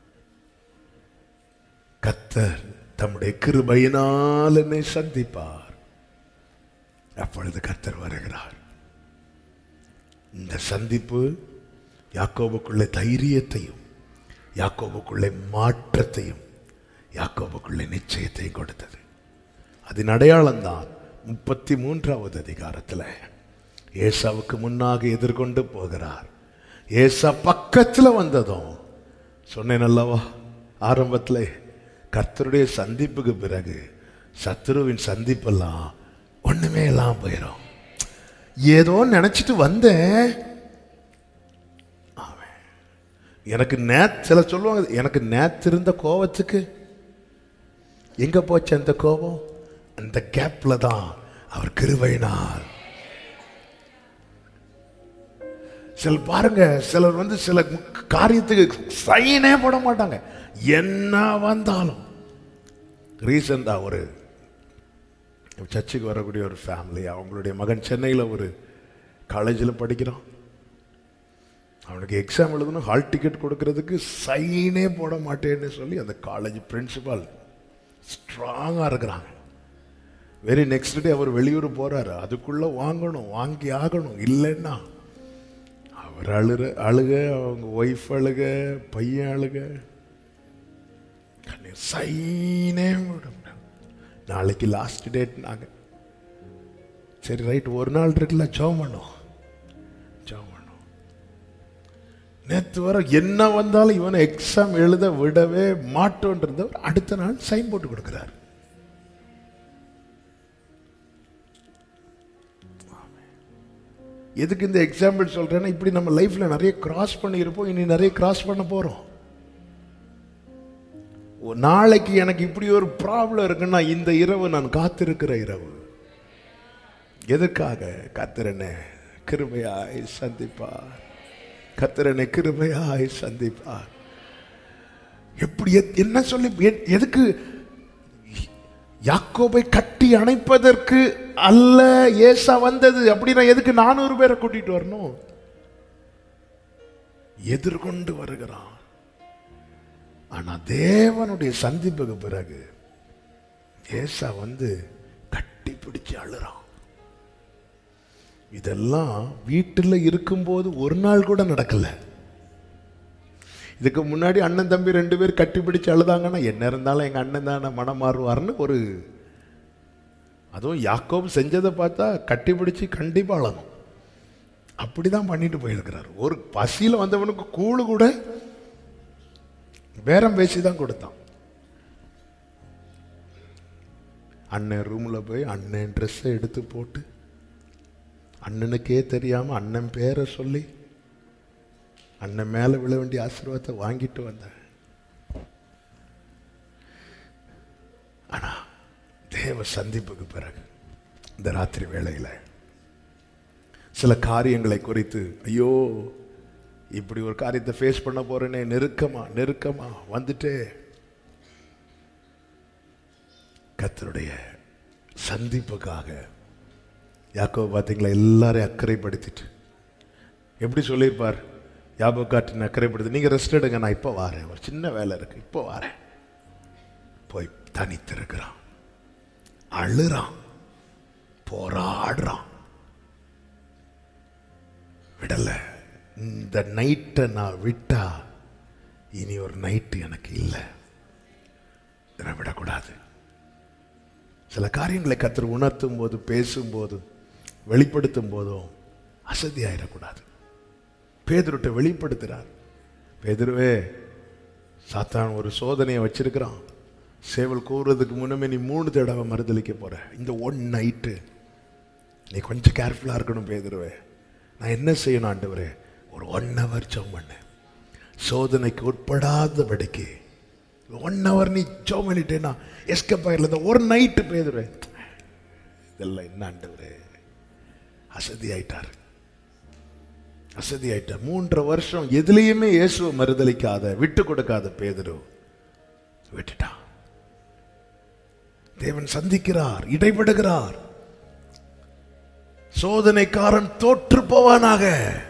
கத்தர் தம்முடைய கிருபையினால் என்னை சந்திப்பார் அப்பொழுது கர்த்தர் வருகிறார் இந்த சந்திப்பு யாக்கோபுக்குள்ளே தைரியத்தையும் யாக்கோபுக்குள்ளே மாற்றத்தையும் யாக்கோபுக்குள்ளே நிச்சயத்தையும் கொடுத்தது அதன் அடையாளம்தான் முப்பத்தி மூன்றாவது அதிகாரத்தில் ஏசாவுக்கு முன்னாக எதிர்கொண்டு போகிறார் ஏசா பக்கத்தில் வந்ததும் சொன்னேன் அல்லவா ஆரம்பத்தில் கர்த்தருடைய சந்திப்புக்கு பிறகு சத்துருவின் சந்திப்பெல்லாம் ஒண்ணுமே எல்லாம் போயிடும் ஏதோ நினைச்சிட்டு வந்தேன் ஆமென். எனக்கு நேத் சில சொல்லுவாங்க எனக்கு நேத்து இருந்த கோவத்துக்கு எங்க போச்சு அந்த கோபம் அந்த கேப்ல தான் அவர் கிருபையினார் சில பாருங்க சிலர் வந்து சில காரியத்துக்கு சைனே போட மாட்டாங்க என்ன வந்தாலும் ரீசெண்டா ஒரு சர்ச்சுக்கு வரக்கூடிய ஒரு ஃபேமிலி அவங்களுடைய மகன் சென்னையில் ஒரு காலேஜில் படிக்கிறான் அவனுக்கு எக்ஸாம் எழுதணும் ஹால் டிக்கெட் கொடுக்கறதுக்கு சைனே போட மாட்டேன்னு சொல்லி அந்த காலேஜ் பிரின்சிபால் ஸ்ட்ராங்காக இருக்கிறாங்க வெரி நெக்ஸ்ட் டே அவர் வெளியூர் போறாரு அதுக்குள்ள வாங்கணும் வாங்கி ஆகணும் இல்லைன்னா அவர் அழுற அழுக அவங்க ஒய்ஃப் அழுக பையன் அழுக கண்ணீர் சைனே விட முடியாது. நாளைக்கு லாஸ்ட் டேட்னாங்க சரி ரைட் ஒரு நாள் இருக்குல்ல ஜெபம் பண்ணும் ஜெபம் பண்ணும் நேற்று வர என்ன வந்தாலும் இவனை எக்ஸாம் எழுத விடவே மாட்டோன்றவர் அடுத்த நாள் சைன் போட்டு கொடுக்கிறார் எதுக்கு இந்த எக்ஸாம்பிள் சொல்றேன்னா இப்படி நம்ம லைஃப்ல நிறைய கிராஸ் பண்ணியிருப்போம் இனி நிறைய கிராஸ் பண்ண போறோம் ஓ, நாளைக்கு எனக்கு இப்படி ஒரு ப்ராப்ளம் இருக்குன்னா இந்த இரவு நான் காத்திருக்கிற இரவு எதுக்காக கத்திரனை கிருபையாய் சந்திப்பார் கத்திரனை கிருபையாய் சந்திப்பார் எப்படி எத்- என்ன சொல்லி எ- எதுக்கு யாக்கோபை கட்டி அணைப்பதற்கு அல்ல ஏசா வந்தது அப்படின்னா எதுக்கு நானூறு பேரை கூட்டிட்டு வரணும் எதிர்கொண்டு வருகிறான் ஆனா தேவனுடைய சந்திப்புக்கு பிறகு ஏசா வந்து கட்டி பிடிச்சு அழுறான் இதெல்லாம் வீட்டில் இருக்கும்போது ஒரு நாள் கூட நடக்கல இதுக்கு முன்னாடி அண்ணன் தம்பி ரெண்டு பேர் கட்டி பிடிச்சு அழுதாங்கன்னா என்ன இருந்தாலும் எங்க அண்ணன் தானே மனம் மாறுவார்னு ஒரு அதுவும் யாக்கோப் செஞ்சதை பார்த்தா கட்டி பிடிச்சு கண்டிப்பா அழணும் அப்படிதான் பண்ணிட்டு போயிருக்கிறார் ஒரு பசியில வந்தவனுக்கு கூழு கூட பேரம் பேசி தான் கொடுத்தான் அண்ணன் ரூம்ல போய் அண்ணன் ட்ரெஸ்ஸை எடுத்து போட்டு அண்ணனுக்கே தெரியாம அண்ணன் பேரை சொல்லி அண்ணன் மேல விழ வேண்டிய ஆசீர்வாதத்தை வாங்கிட்டு வந்தேன் ஆனா தேவ சந்திப்புக்கு பிறகு இந்த ராத்திரி வேளையில சில காரியங்களை குறித்து ஐயோ இப்படி ஒரு காரியத்தை ஃபேஸ் பண்ண போறேனே நெருக்கமா நெருக்கமா வந்துட்டே கர்த்தருடைய சந்திப்புக்காக யாக்கோ பார்த்தீங்களா எல்லாரையும் அக்கறைப்படுத்திட்டு எப்படி சொல்லியிருப்பார் யாபோ காட்டின் அக்கறைப்படுத்தி நீங்கள் ரெஸ்ட் எடுங்க நான் இப்போ வரேன் ஒரு சின்ன வேலை இருக்கு இப்போ வரேன் போய் தனித்திருக்கிறான் அழுறான் போராடுறான் விடல இந்த நைட்டை நான் விட்டா இனி ஒரு நைட்டு எனக்கு இல்லை இதை விடக்கூடாது சில காரியங்களை கத்தர் உணர்த்தும் போது பேசும்போது வெளிப்படுத்தும் போதும் அசதியாயிடக்கூடாது பேதுருட்ட வெளிப்படுத்துறார் பேதுருவே சாத்தான் ஒரு சோதனையை வச்சிருக்கிறான் சேவல் கூறுறதுக்கு முன்னமே நீ மூணு தடவை மறுதளிக்க போற இந்த ஒன் நைட்டு நீ கொஞ்சம் கேர்ஃபுல்லாக இருக்கணும் பேதுருவே நான் என்ன செய்யணும் ஆண்டவரே ஒரு ஒன் ஹவர் ஜோம் பண்ணு சோதனைக்கு உட்படாதபடிக்கு ஒன் ஹவர் நீ ஜோம் பண்ணிட்டேன்னா எஸ்கப் ஆயிடல இந்த ஒரு நைட்டு பேதுருவேன் இதெல்லாம் என்ன ஆண்டவரே அசதி ஆயிட்டார் அசதி ஆயிட்டார் மூன்றரை வருஷம் எதுலேயுமே இயேசுவை மறுதளிக்காத விட்டு கொடுக்காத பேதுரு விட்டுட்டான் தேவன் சந்திக்கிறார் இடைபடுகிறார் சோதனைக்காரன் தோற்று போவானாக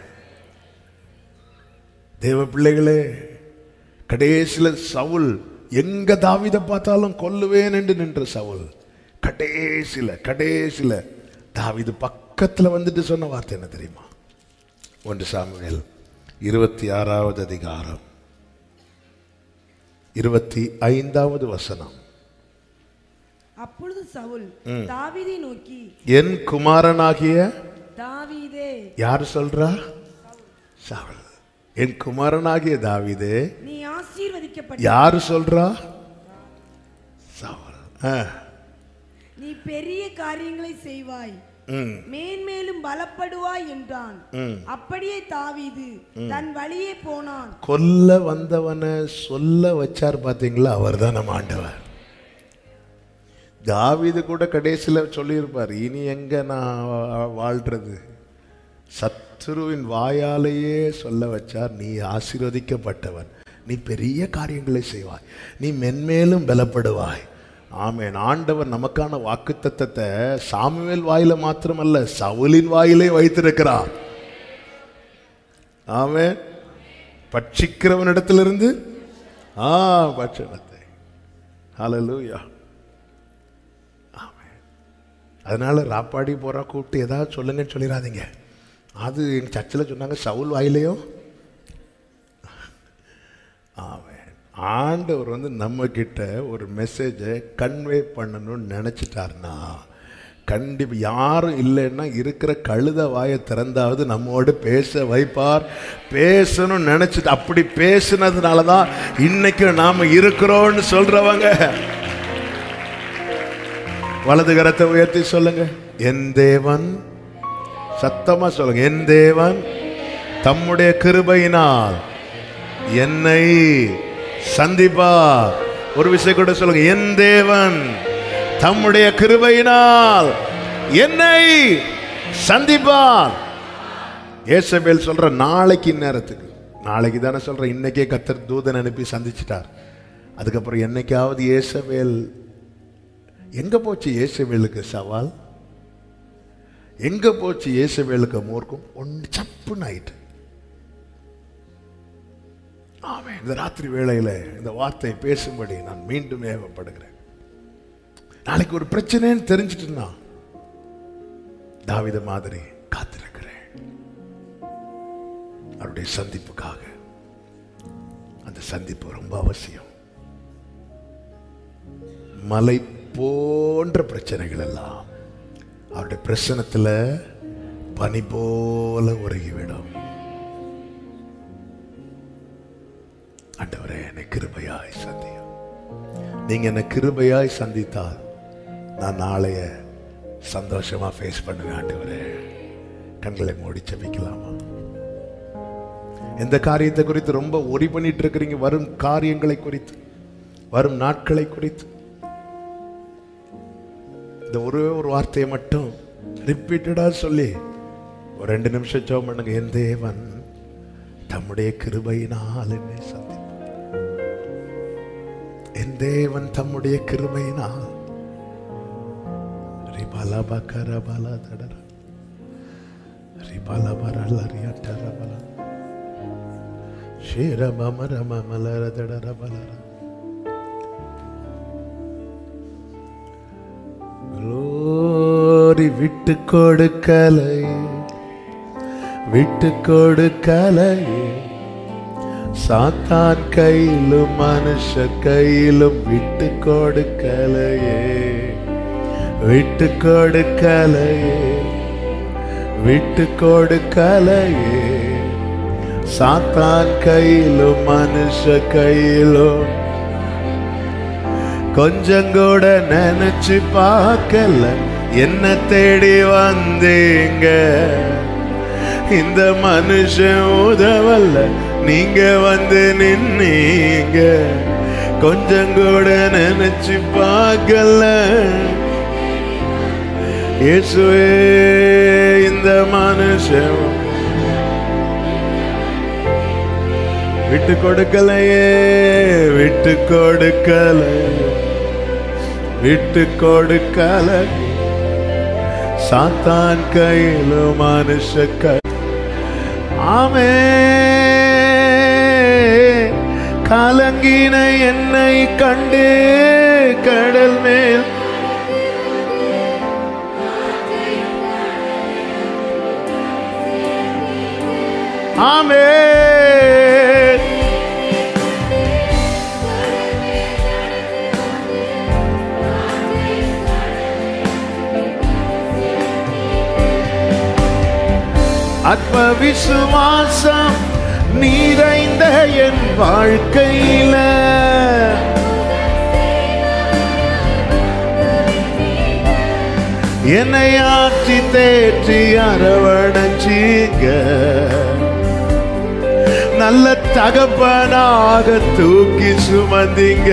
தேவ பிள்ளைகளே கடைசியில சவுல் எங்க தாவித பார்த்தாலும் கொல்லுவேன் என்று நின்ற சவுல் கடைசியில கடைசியில தாவிது பக்கத்துல வந்துட்டு சொன்ன வார்த்தை என்ன தெரியுமா ஒன்று சாமுவேல் இருபத்தி ஆறாவது அதிகாரம் இருபத்தி ஐந்தாவது வசனம் அப்பொழுது சவுல் தாவீதை நோக்கி என் குமாரனாகிய தாவீதே யார் சொல்றா சவுல் என் குமாரனாகிய தாவீதே நீ ஆசீர்வதிக்கப்பட்ட யாரு சொல்றா சவுல் ஆ, நீ பெரிய காரியங்களை செய்வாய் ம், மேன்மேலும் பலப்படுவாய் என்றான் ம். அப்படியே தாவீது தன் வழியே போனான் கொல்ல வந்தவனை சொல்ல வச்சார் பாத்தீங்களா அவர்தான் நம்ம ஆண்டவர் தாவீது கூட கடைசியில சொல்லியிருப்பார் இனி எங்க நான் வா- வாழ்றது சத்துருவின் வாயாலேயே சொல்ல வச்சார் நீ ஆசீர்வதிக்கப்பட்டவன் நீ பெரிய காரியங்களை செய்வாய் நீ மென்மேலும் பலப்படுவாய் ஆமென் ஆண்டவர் நமக்கான வாக்குத்தத்தத்தை சாமுவேல் வாயில மாத்திரமல்ல சவுலின் வாயிலே வைத்திருக்கிறார் ஆமென் பட்சிக்கிறவனிடத்திலிருந்து ஆ பட்சணத்தை ஹalleluya ஆமென் அதனால ராப்பாடி போறா கூப்பிட்டு ஏதாவது சொல்லுங்கன்னு சொல்லிடாதீங்க அது எங்க சர்ச்சில் சொன்னாங்க சவுல் வாயிலையும் ஆமென் ஆண்டவர் வந்து நம்ம கிட்ட ஒரு மெசேஜை கன்வே பண்ணணும்னு நினைச்சிட்டாருன்னா கண்டிப்பா யாரும் இல்லைன்னா இருக்கிற கழுத வாயை திறந்தாவது நம்மோடு பேச வைப்பார் பேசணும்னு நினைச்சிட்டு அப்படி பேசுனதுனால தான் இன்னைக்கு நாம இருக்கிறோம்னு சொல்றவங்க வலது கரத்தை உயர்த்தி சொல்லுங்க என் தேவன் சத்தமா சொல்லுங்க என் தேவன் தம்முடைய கிருபையினால் என்னை சந்திப்பார் ஒரு விஷயம் கூட சொல்லுங்க என் தேவன் தம்முடைய கிருபையினால் என்னை சந்திப்பார் ஏசபேல் சொல்ற நாளைக்கு நேரத்துக்கு நாளைக்கு தானே சொல்ற இன்னைக்கே கத்தர் தூதன் அனுப்பி சந்திச்சிட்டார் அதுக்கப்புறம் என்னைக்காவது ஏசபேல் எங்க போச்சு இயேசுவேலுக்கு சவால் எங்க போச்சு இயேசுவேலுக்கு மூர்க்கம் ஒன்று சப்புன்னு ஆயிட்டு ஆமென் இந்த ராத்திரி வேளையில இந்த வார்த்தையை பேசும்படி நான் மீண்டும் ஏவப்படுகிறேன் நாளைக்கு ஒரு பிரச்சனைன்னு தெரிஞ்சிட்டுன்னா தாவித மாதிரி காத்திருக்கிறேன் அவருடைய சந்திப்புக்காக அந்த சந்திப்பு ரொம்ப அவசியம் மலை போன்ற பிரச்சனைகள் எல்லாம் அவருடைய பிரசனத்துல பனி போல உருகிவிடும் ஆண்டவரே என்னை கிருபையாய் சந்தியும் நீங்க என்னை கிருபையாய் சந்தித்தால் நான் நாளைய சந்தோஷமா ஃபேஸ் பண்ணுவேன் ஆண்டவரே கண்களை மூடி செபிக்கலாமா எந்த காரியத்தை குறித்து ரொம்ப ஒரி பண்ணிட்டு இருக்கிறீங்க வரும் காரியங்களை குறித்து வரும் நாட்களை குறித்து இந்த ஒரே ஒரு வார்த்தையை மட்டும் ரிப்பீட்டடா சொல்லி ஒரு ரெண்டு நிமிஷம் ஜெபம் பண்ணுங்க என் தேவன் தம்முடைய கிருபையினால் என்னை சந்திப்பார் என் தேவன் தம்முடைய கிருபையினால் ரிபல பக்கர பல தடர ரிபல பரல ரியட்டர பல ஷேர மமர மமலர தடர பலர glory விட்டு கொடுக்கலை விட்டு கொடுக்கலை சாத்தான் கையிலும் மனுஷ கையிலும் விட்டு கொடுக்கலையே விட்டு கொடுக்கலையே விட்டு கொடுக்கலையே சாத்தான் கையிலும் மனுஷ கையிலும் கொஞ்சம் கூட நினைச்சு பார்க்கல என்ன தேடி வந்தீங்க இந்த மனுஷன் உதவல்ல நீங்க வந்து நின்னீங்க கொஞ்சம் கூட நினைச்சு பார்க்கல இயேசுவே இந்த மனுஷன் விட்டு கொடுக்கலையே விட்டு கொடுக்கலை விட்டு கொடுக்கல சாத்தான் கையிலும் மனுஷ கை ஆமே கலங்கின என்னை கண்டு கடல் மேல் ஆமே அற்ப விசுவாசம் நிறைந்த என் வாழ்க்கையில என்னை ஆற்றி தேற்றி அரவணைச்சீங்க நல்ல தகப்பனாக தூக்கி சுமந்தீங்க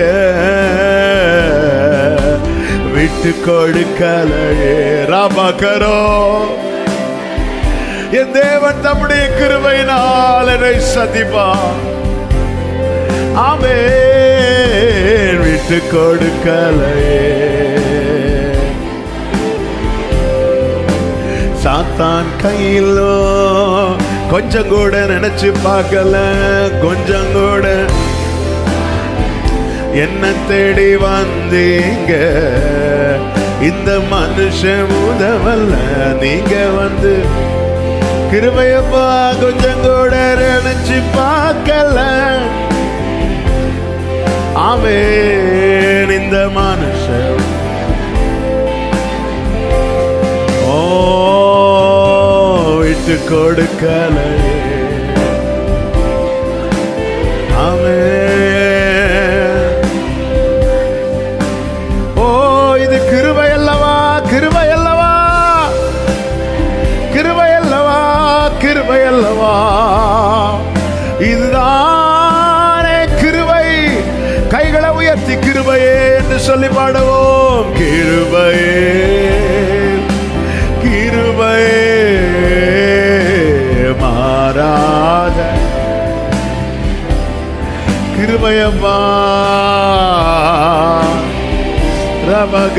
விட்டு கொடுக்கலையே ராமகரோ என் தேவன் தம்முடைய கிருபையினால் என்னை சதிப்பா ஆமென் விட்டு கொடுக்கலையே சாத்தான் கையிலோ கொஞ்சம் கூட நினைச்சு பார்க்கல கொஞ்சம் கூட என்ன தேடி வந்தீங்க இந்த மனுஷன் உதவல்ல நீங்க வந்து கிருபையப்பா கொஞ்சம் கூட நினைச்சு பார்க்கல ஆமென் இந்த மனுஷன் ஓ விட்டு கொடுக்கலை ஆமென் ஓ இது கிருபை அல்லவா கிருபை அல்லவா கிருபை அல்லவா கிருபை அல்லவா இதுதானே கிருபை கைகளை உயர்த்தி கிருபையே என்று சொல்லி பாடுவோம் கிருபையே கிருபையே மாறாத கிருபையம்மா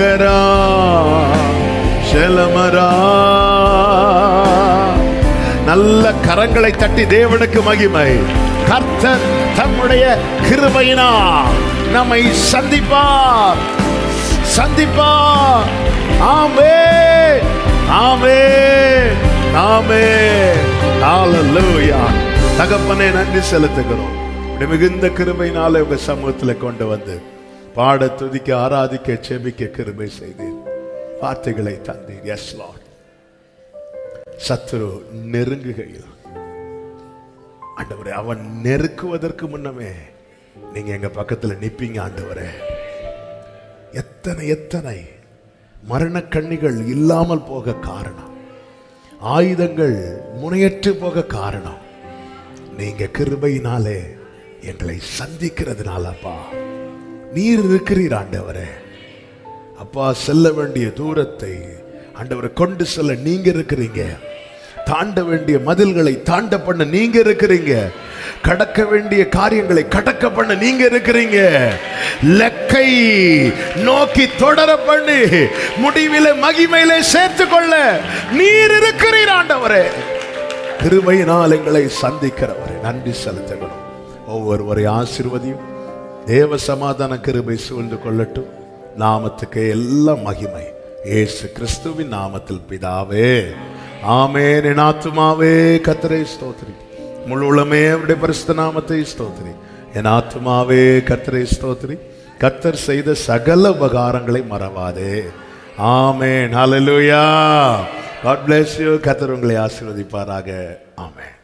ரமகரா செலமரா நல்ல கரங்களை தட்டி தேவனுக்கு மகிமை கர்த்தர் தம்முடைய கிருபையினால் நம்மை சந்திப்பார் சந்திப்பார் ஆமே ஆமே ஆமே ஹalleluya தகப்பனே நன்றி செலுத்துகிறோம் உம்முடைய மிகுந்த கிருபையினால உங்க சமூகத்துல கொண்டு வந்து பாட துதிக்க ஆராதிக்க செபிக்க கிருபை செய்தீர் வார்த்தைகளை தந்தீர் எஸ் லார்ட் சத்துரு நெருங்குகையில் ஆண்டவரே அவன் நெருக்குவதற்கு முன்னமே நீங்க எங்க பக்கத்துல நிப்பீங்க ஆண்டவரே எத்தனை எத்தனை மரணக்கண்ணிகள் இல்லாமல் போக காரணம் ஆயுதங்கள் முனையற்று போக காரணம் நீங்க கிருபையினாலே எங்களை சந்திக்கிறதுனால அப்பா நீர் இருக்கிறீர் ஆண்டவரே அப்பா செல்ல வேண்டிய தூரத்தை ஆண்டவரை கொண்டு செல்ல நீங்க இருக்கிறீங்க தாண்ட வேண்டிய மதில்களை தாண்ட பண்ண நீங்க இருக்கிறீங்க கடக்க வேண்டிய காரியங்களை கடக்க பண்ண நீங்க இருக்கிறீங்க லக்கை நோக்கி தொடர பண்ணி முடிவில மகிமையில சேர்த்து கொள்ள நீர் இருக்கிறீர் ஆண்டவரே கிருபையினால் எங்களை சந்திக்கிறவரை நன்றி செலுத்துகிறோம் ஒவ்வொருவரை ஆசிர்வதியும் தேவ சமாதான கிருபை சூழ்ந்து கொள்ளட்டும் நாமத்துக்கு எல்லாம் மகிமை இயேசு கிறிஸ்துவின் நாமத்தில் பிதாவே ஆமேன் என் ஆத்துமாவே கத்தரை ஸ்தோத்திரி முழு உளமே அவருடைய பரிசுத்த நாமத்தை ஸ்தோத்திரி என் ஆத்துமாவே கத்தரை ஸ்தோத்திரி கத்தர் செய்த சகல உபகாரங்களை மறவாதே ஆமேன் ஹalleluya God bless you கத்தர் உங்களை ஆசீர்வதிப்பாராக ஆமென்